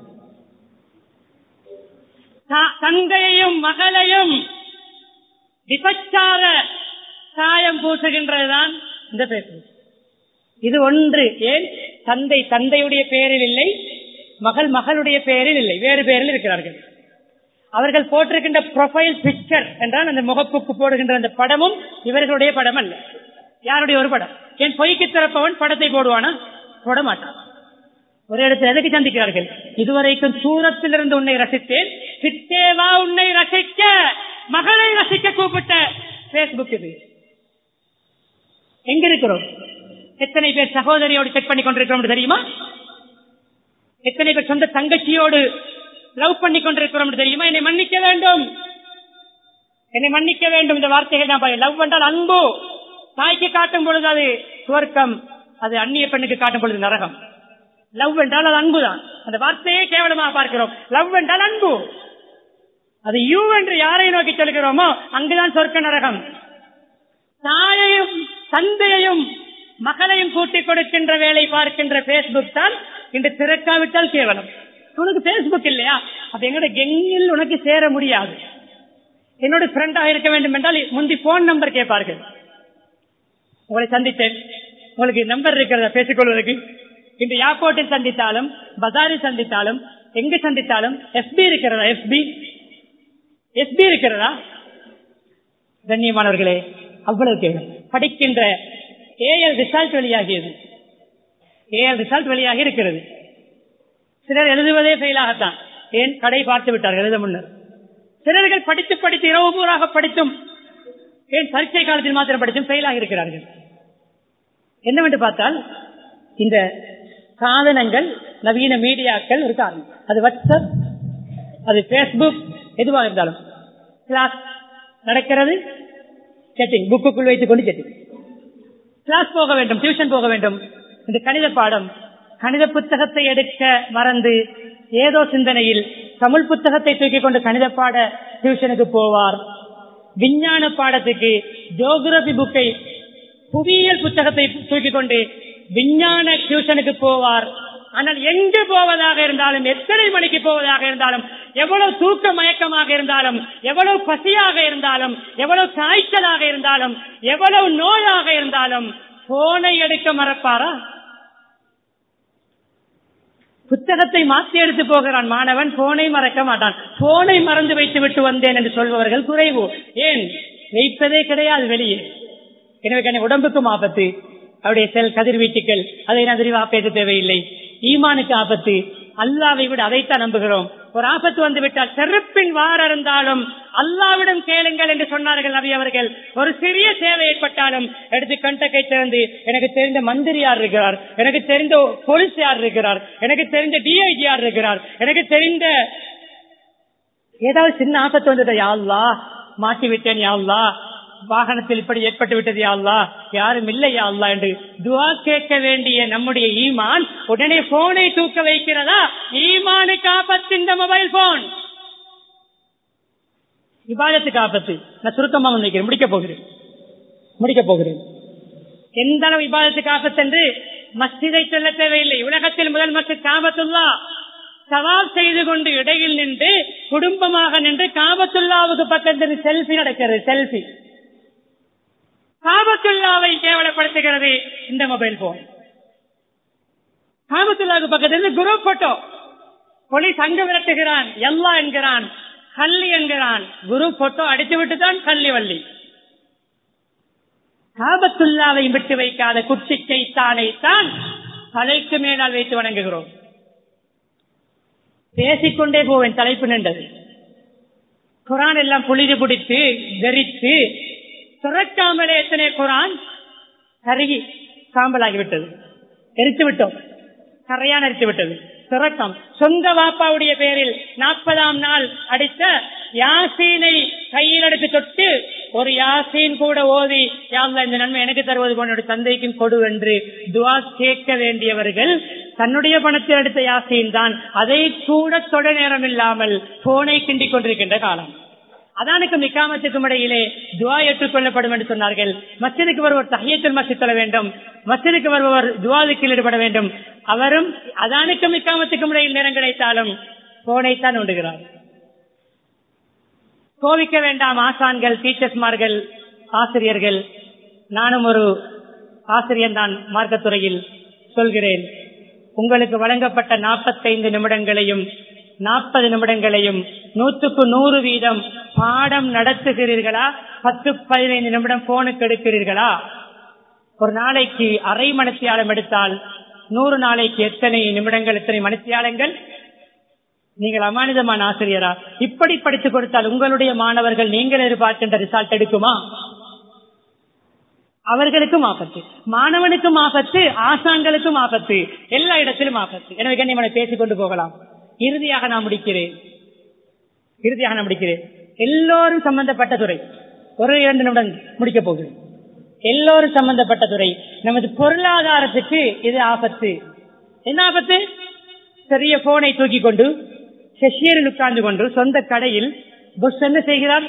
A: த- தந்தையையும் மகளையும் விபச்சார சாயம் பூசுகின்றதுதான் இந்த பேச்சு இது ஒன்று ஏன் தந்தை தந்தையுடைய பெயரில் இல்லை மகள் மகளுடைய பெயரில் இல்லை வேறு பெயரில் இருக்கிறார்கள் அவர்கள் போட்டிருக்கின்ற ப்ரொஃபைல் பிக்சர் என்றால் அந்த முகப்புக்கு போடுகின்ற அந்த படமும் இவர்களுடைய படம் அல்ல யாருடைய ஒரு படம் என் பொய்க்கு திறப்பவன் படத்தை போடுவானா போட மாட்டான் ஒரு இடத்தில் எதுக்கு சந்திக்கிறார்கள் இதுவரைக்கும் தூரத்தில் இருந்து உன்னை ரசித்தேன் சித்தேவா உன்னை ரசிக்க மகளை ரசிக்க கூப்பிட்ட பேஸ்புக் இது எங்க இருக்கிறோம் எத்தனை பேர் சகோதரியோடு செக் பண்ணி கொண்டிருக்கிறோம் என்று தெரியுமா எத்தனை பேர் சொந்த தங்கச்சியோடு லவ் பண்ணி கொண்டிருக்கிறோம் என்று தெரியுமா என்னை மன்னிக்க வேண்டும் என்னை மன்னிக்க வேண்டும் இந்த வார்த்தைகள் நான் லவ் என்றால் அன்பு தாய்க்கு காட்டும் பொழுது அது சுவர்க்கம் அது அந்நிய பெண்ணுக்கு காட்டும் பொழுது நரகம் லவ் என்றால் அது அன்புதான் அந்த வார்த்தையே கேவலமாக பார்க்கிறோம் லவ் என்றால் அன்பு அது யூ என்று யாரை நோக்கி சொல்கிறோமோ அங்குதான் சொர்க்க நரகம் தாயையும் தந்தையையும் மகளையும் கூட்டிக் கொடுக்கின்ற வேலை பார்க்கின்ற பேஸ்புக் தான் இன்று திறக்காவிட்டால் கேவலம் உனக்கு பேஸ்புக் இல்லையா அப்ப எங்களோட கெங்கில் உனக்கு சேர முடியாது என்னோட ஃப்ரெண்டாக இருக்க வேண்டும் என்றால் முந்தி போன் நம்பர் கேட்பார்கள் உங்களை சந்தித்தேன் உங்களுக்கு நம்பர் இருக்கிறதா பேசிக்கொள்வதற்கு இன்று ஏர்போர்ட்டில் சந்தித்தாலும் பஜாரில் சந்தித்தாலும் எங்கு சந்தித்தாலும் எஃபி இருக்கிறதா எஃபி எஃபி இருக்கிறதா கண்ணியமானவர்களே அவ்வளவு கேள்வி படிக்கின்ற ஏஎல் ரிசல்ட் வெளியாகியது ஏஎல் ரிசல்ட் வெளியாகி இருக்கிறது சிலர் எழுதுவதே ஃபெயிலாகத்தான் ஏன் கடை பார்த்து விட்டார்கள் எழுத முன்னர் சிலர்கள் படித்து படித்து இரவு பூராக படித்தும் ஏன் பரீட்சை காலத்தில் மாத்திரம் படித்தும் ஃபெயிலாக இருக்கிறார்கள் என்னவென்று பார்த்தால் இந்த சாதனங்கள் நவீன மீடியாக்கள் ஒரு காரணம் அது வாட்ஸ்அப் அது பேஸ்புக் எதுவாக இருந்தாலும் கிளாஸ் நடக்கிறது செட்டிங் புக்குக்குள் வைத்துக் கொண்டு செட்டிங் கிளாஸ் போக வேண்டும் டியூஷன் போக வேண்டும் இந்த கணித பாடம் கணித புத்தகத்தை எடுக்க மறந்து ஏதோ சிந்தனையில் தமிழ் புத்தகத்தை தூக்கிக் கொண்டு கணித பாட டியூஷனுக்கு போவார் விஞ்ஞான பாடத்துக்கு ஜியோகிரபி புக்கை புவியியல் புத்தகத்தை தூக்கிக் கொண்டு விஞ்ஞான டியூஷனுக்கு போவார் ஆனால் எங்கு போவதாக இருந்தாலும் எத்தனை மணிக்கு போவதாக இருந்தாலும் எவ்வளவு தூக்க மயக்கமாக இருந்தாலும் எவ்வளவு பசியாக இருந்தாலும் எவ்வளவு காய்ச்சலாக இருந்தாலும் எவ்வளவு நோயாக இருந்தாலும் போனை எடுக்க மறப்பாரா புத்தகத்தை மாற்றி எடுத்து போகிறான் மாணவன் போனை மறக்க மாட்டான் போனை மறந்து வைத்து விட்டு வந்தேன் என்று சொல்பவர்கள் குறைவு ஏன் வைப்பதே கிடையாது வெளியே எனவே கண்ணு உடம்புக்கும் ஆபத்து அவருடைய செல் கதிர்வீச்சுக்கள் அதை நான் விரிவாக பேச தேவையில்லை ஈமானுக்கு ஆபத்து அல்லாவை விட அதைத்தான் நம்புகிறோம் ஒரு ஆபத்து வந்து விட்டால் செருப்பின் வார இருந்தாலும் அல்லாவிடம் கேளுங்கள் என்று சொன்னார்கள் நபி அவர்கள் ஒரு சிறிய சேவை ஏற்பட்டாலும் எடுத்து கண்டக்கை திறந்து எனக்கு தெரிந்த மந்திரி யார் இருக்கிறார் எனக்கு தெரிந்த போலீஸ் யார் இருக்கிறார் எனக்கு தெரிந்த டிஐஜி யார் இருக்கிறார் எனக்கு தெரிந்த ஏதாவது சின்ன ஆபத்து வந்தது யாழ்லா மாட்டி விட்டேன் யாழ்லா வாகனத்தில் இப்படி ஏற்பட்டு விட்டது யாழ்லா யாரும் இல்லை யாழ்லா என்று துவா கேட்க வேண்டிய நம்முடைய ஈமான் உடனே போனை தூக்க வைக்கிறதா ஈமானுக்கு ஆபத்து இந்த மொபைல் போன் விவாதத்துக்கு ஆபத்து நான் சுருக்கமாக நினைக்கிறேன் முடிக்க போகிறேன் முடிக்க போகிறேன் எந்த அளவு விவாதத்துக்கு ஆபத்து என்று மஸ்ஜிதை சொல்ல தேவையில்லை உலகத்தில் முதல் மஸ்ஜித் காபத்துல்லா சவால் செய்து கொண்டு இடையில் நின்று குடும்பமாக நின்று காபத்துல்லாவுக்கு பக்கத்தில் செல்ஃபி நடக்கிறது செல்ஃபி காபத்துல்லாவை கேவலப்படுத்துகிறது இந்த மொபைல் போன் காபத்துல்லாவுக்கு பக்கத்தில் குரூப் போட்டோ போலீஸ் அங்க விரட்டுகிறான் எல்லா என்கிறான் கல்லி என்கிறான் குரு போட்டோ அடித்து விட்டு தான் கல்லி வள்ளி காபத்துல்லாவை விட்டு வைக்காத குட்டி செய்தானை தான் தலைக்கு மேலால் வைத்து வணங்குகிறோம் பேசிக்கொண்டே போவேன் தலைப்பு நின்றது குரான் எல்லாம் புளிது பிடித்து தரித்து துறக்காமலே எத்தனை குரான் கருகி சாம்பலாகிவிட்டது எரித்து விட்டோம் கரையான் எரித்து விட்டது துறக்கம் சொந்த வாப்பாவுடைய பேரில் நாற்பதாம் நாள் அடித்த யாசீனை கையில் எடுத்து தொட்டு ஒரு யாசீன் கூட ஓதி யாழ்லா இந்த நன்மை எனக்கு தருவது போன தந்தைக்கும் கொடு என்று துவா கேட்க வேண்டியவர்கள் தன்னுடைய பணத்தில் எடுத்த யாசீன் தான் அதை கூட தொட நேரம் இல்லாமல் போனை கிண்டிக் கொண்டிருக்கின்ற காலம் அதானுக்கும் நிக்காமத்துக்கும் இடையிலே துவா ஏற்றுக்கொள்ளப்படும் என்று சொன்னார்கள் மசிதுக்கு வருவர் தஹியத்தில் மசி சொல்ல வேண்டும் மசிதுக்கு வருபவர் துவாதுக்கு ஈடுபட வேண்டும் அவரும் அதானுக்கும் நிக்காமத்துக்கும் இடையில் நேரம் கிடைத்தாலும் போனைத்தான் உண்டுகிறார் கோவிக்க வேண்டாம் ஆசான்கள் டீச்சர்ஸ்மார்கள் ஆசிரியர்கள் நானும் ஒரு ஆசிரியர் தான் மார்க்கத்துறையில் சொல்கிறேன் உங்களுக்கு வழங்கப்பட்ட நாற்பத்தைந்து நிமிடங்களையும் நாற்பது நிமிடங்களையும் நூற்றுக்கு நூறு வீதம் பாடம் நடத்துகிறீர்களா பத்து பதினைந்து நிமிடம் போனுக்கு எடுக்கிறீர்களா ஒரு நாளைக்கு அரை மணித்தியாலம் எடுத்தால் நூறு நாளைக்கு எத்தனை நிமிடங்கள் எத்தனை மணித்தியாலங்கள் நீங்கள் அமானிதமான ஆசிரியரா இப்படி படித்துக் கொடுத்தால் உங்களுடைய மாணவர்கள் நீங்கள் எதிர்பார்க்கின்ற ரிசல்ட் எடுக்குமா அவர்களுக்கும் ஆபத்து மாணவனுக்கும் ஆபத்து ஆசான்களுக்கும் ஆபத்து எல்லா இடத்திலும் ஆபத்து எனவே கண்ணியமனை பேசிக் கொண்டு போகலாம் இறுதியாக நான் முடிக்கிறேன் இறுதியாக நான் முடிக்கிறேன் எல்லோரும் சம்பந்தப்பட்ட துறை ஒரு இரண்டு நிமிடம் முடிக்க போகிறேன் எல்லோரும் சம்பந்தப்பட்ட துறை நமது பொருளாதாரத்துக்கு இது ஆபத்து என்ன ஆபத்து பெரிய போனை தூக்கி கொண்டு செஷியரில் உட்கார்ந்து கொண்டு சொந்த கடையில் புஷ் என்ன செய்கிறார்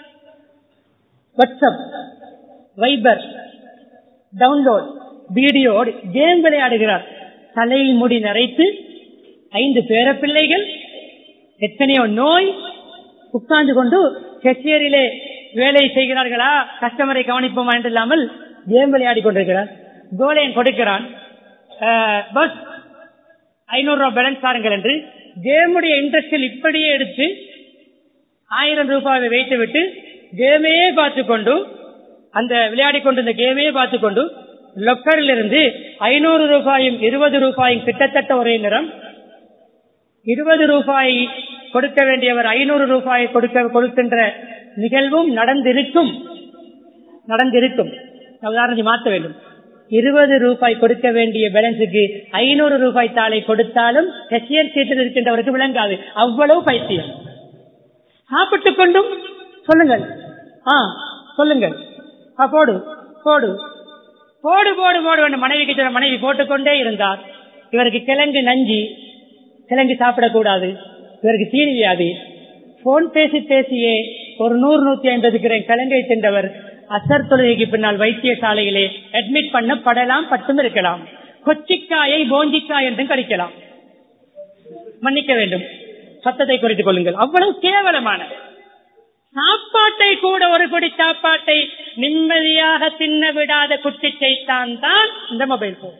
A: வாட்ஸ்அப் வைபர் டவுன்லோட் வீடியோடு கேம் விளையாடுகிறார் தலையில் முடி நரைத்து ஐந்து பேர பிள்ளைகள் எத்தனையோ நோய் உட்கார்ந்து கொண்டு கச்சேரியிலே வேலை செய்கிறார்களா கஸ்டமரை கவனிப்போமா என்று இல்லாமல் கேம் விளையாடி கொண்டிருக்கிறார் கோலையன் கொடுக்கிறான் பஸ் ஐநூறு ரூபாய் பேலன்ஸ் பாருங்கள் என்று கேமுடைய இன்ட்ரெஸ்டில் இப்படியே எடுத்து ஆயிரம் ரூபாயை வைத்து விட்டு கேமே பார்த்து கொண்டு அந்த விளையாடி கொண்டிருந்த கேமே பார்த்து கொண்டு லொக்கரில் இருந்து ஐநூறு ரூபாயும் இருபது ரூபாயும் கிட்டத்தட்ட ஒரே நிறம் இருபது ரூபாய் கொடுக்க வேண்டியவர் ஐநூறு ரூபாய் கொடுக்க கொடுக்கின்ற நிகழ்வும் நடந்திருக்கும் நடந்திருக்கும் உதாரணத்தை மாற்ற வேண்டும் இருபது ரூபாய் கொடுக்க வேண்டிய பேலன்ஸுக்கு ஐநூறு ரூபாய் தாளை கொடுத்தாலும் கசியர் சீட்டில் இருக்கின்றவருக்கு விளங்காது அவ்வளவு பைத்தியம் சாப்பிட்டுக் கொண்டும் சொல்லுங்கள் ஆ சொல்லுங்கள் ஆ, போடு போடு போடு போடு போடு என்று மனைவிக்கு சொல்ல மனைவி போட்டுக்கொண்டே இருந்தார் இவருக்கு கிழங்கு நஞ்சி கிழங்கு சாப்பிடக்கூடாது இவருக்கு தீனி வியாதி போன் பேசி பேசியே ஒரு நூறு நூத்தி ஐம்பது கிராம் கிழங்கை சென்றவர் அசர் தொழுகைக்கு பின்னால் வைத்தியசாலையிலே அட்மிட் பண்ணப்படலாம் பட்டும் இருக்கலாம் கொச்சிக்காயை போஞ்சிக்காய் என்றும் கழிக்கலாம் மன்னிக்க வேண்டும் சத்தத்தை குறைத்துக் கொள்ளுங்கள் அவ்வளவு கேவலமான சாப்பாட்டை கூட ஒரு கொடி சாப்பாட்டை நிம்மதியாக தின்ன விடாத குட்டிச்சைத்தான் தான் இந்த மொபைல் போன்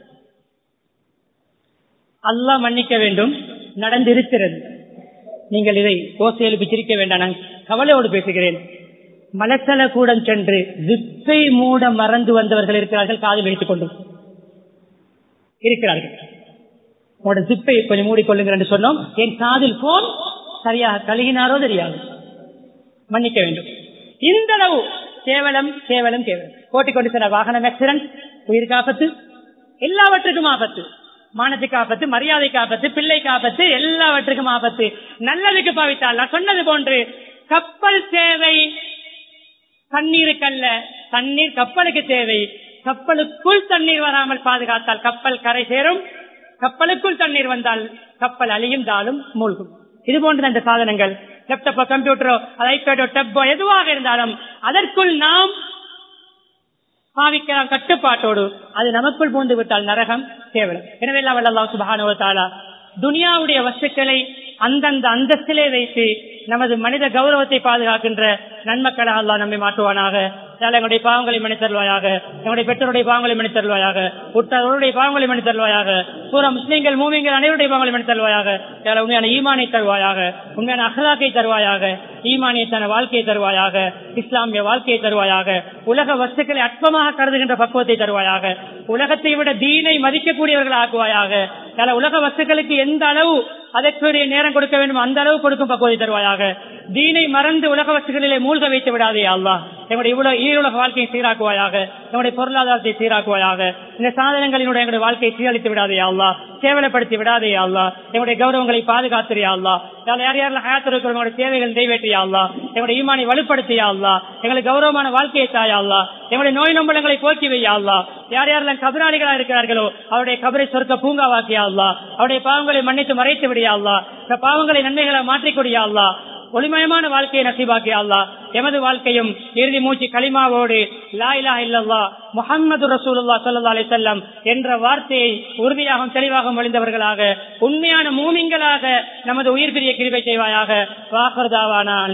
A: அல்லாஹ் மன்னிக்க வேண்டும் நடந்திருக்கிறது நீங்கள் இதை ஓசை எழுப்பி சிரிக்க வேண்டாம் நான் கவலையோடு பேசுகிறேன் மலசல கூடம் சென்று ஜிப்பை மூட மறந்து வந்தவர்கள் இருக்கிறார்கள் காதில் வைத்துக் கொண்டு இருக்கிறார்கள் உங்களோட ஜிப்பை கொஞ்சம் மூடிக்கொள்ளுங்கள் என்று சொன்னோம் என் காதில் போன் சரியாக கழுகினாரோ தெரியாது மன்னிக்க வேண்டும் இந்த அளவு கேவலம் கேவலம் கேவலம் ஓட்டிக்கொண்டு சென்ற வாகனம் ஆக்சிடென்ட் உயிருக்கு ஆபத்து எல்லாவற்றுக்கும் ஆபத்து மானத்துக்கு ஆபத்து மரியாதைக்கு ஆபத்து பிள்ளைக்கு ஆபத்து எல்லாவற்றுக்கும் ஆபத்து நல்லதுக்கு பாவித்தால் நான் சொன்னது போன்று கப்பல் சேவை தண்ணீருக்கல்ல தண்ணீர் கப்பலுக்கு தேவை கப்பலுக்குள் தண்ணீர் வராமல் பாதுகாத்தால் கப்பல் கரை சேரும் கப்பலுக்குள் தண்ணீர் வந்தால் கப்பல் அழியும் தாலும் மூழ்கும் இது போன்ற அந்த சாதனங்கள் லேப்டாப்போ கம்ப்யூட்டரோ ஐபேடோ டப்போ எதுவாக இருந்தாலும் அதற்குள் நாம் பாவிக்கலாம் கட்டுப்பாட்டோடு அது நமக்குள் பூந்து விட்டால் நரகம் கேவலம் எனவே அல்லா சுபானுவத்தாலா துனியாவுடைய வஸ்துக்களை அந்தந்த அந்தஸ்திலே வைத்து நமது மனித கௌரவத்தை பாதுகாக்கின்ற நன்மக்களாக அல்லா நம்மை மாற்றுவானாக எங்களுடைய பாவங்களை மன்னித்தருவாயாக எங்களுடைய பெற்றோருடைய பாவங்களை மன்னித்தருவாயாக உற்றவருடைய பாவங்களை மன்னித்தருவாயாக பூரா முஸ்லீம்கள் மூமிங்கள் அனைவருடைய பாவங்களை மன்னித்தருவாயாக உண்மையான ஈமானை தருவாயாக உண்மையான அகலாக்கை தருவாயாக ஈமானியத்தான வாழ்க்கையை தருவாயாக இஸ்லாமிய வாழ்க்கையை தருவாயாக உலக வஸ்துக்களை அற்பமாக கருதுகின்ற பக்குவத்தை தருவாயாக உலகத்தை விட தீனை மதிக்கக்கூடியவர்கள் ஆக்குவாயாக உலக வஸ்துக்களுக்கு எந்த அளவு அதற்குரிய நேரம் கொடுக்க வேண்டும் அந்த அளவு கொடுக்கும் பக்குவத்தை தருவாயாக தீனை மறந்து உலக வசதிகளிலே மூழ்க வைத்து விடாதே அல்லா எங்களுடைய இவ்வளவு ஈருலக வாழ்க்கையை சீராக்குவாயாக எங்களுடைய பொருளாதாரத்தை சீராக்குவாயாக இந்த சாதனங்களினுடைய எங்களுடைய வாழ்க்கையை சீரழித்து விடாதே அல்லா கேவலப்படுத்தி விடாதே அல்லா எங்களுடைய கௌரவங்களை பாதுகாத்திரியா அல்லா யார் யாரெல்லாம் ஹயாத்திருக்கிற எங்களுடைய தேவைகள் நிறைவேற்றியா அல்லா எங்களுடைய ஈமானை வலுப்படுத்தியா அல்லா எங்களுக்கு கௌரவமான வாழ்க்கையை தாயா அல்லா எங்களுடைய நோய் நம்பளங்களை போக்கி வையா அல்லா யார் யாரெல்லாம் கபராளிகளா இருக்கிறார்களோ அவருடைய கபரை சொர்க்க பூங்காவாக்கியா அல்லா அவருடைய பாவங்களை மன்னித்து மறைத்து விடியா அல்லா இந்த பாவங்களை நன்மைகளை மாற்றிக்கொடியா அல்லா ஒளிமயமான வாழ்க்கையை நசிபாக்கியா அல்லா எமது வாழ்க்கையும் இறுதி மூச்சு களிமாவோடு லாயிலா இல்லல்லா முகமது ரசூலுல்லா சல்லா அலி செல்லம் என்ற வார்த்தையை உறுதியாகவும் தெளிவாகவும் அழிந்தவர்களாக உண்மையான மூமிங்களாக நமது உயிர் பிரிய கிருபை செய்வாயாக வாகர்தாவான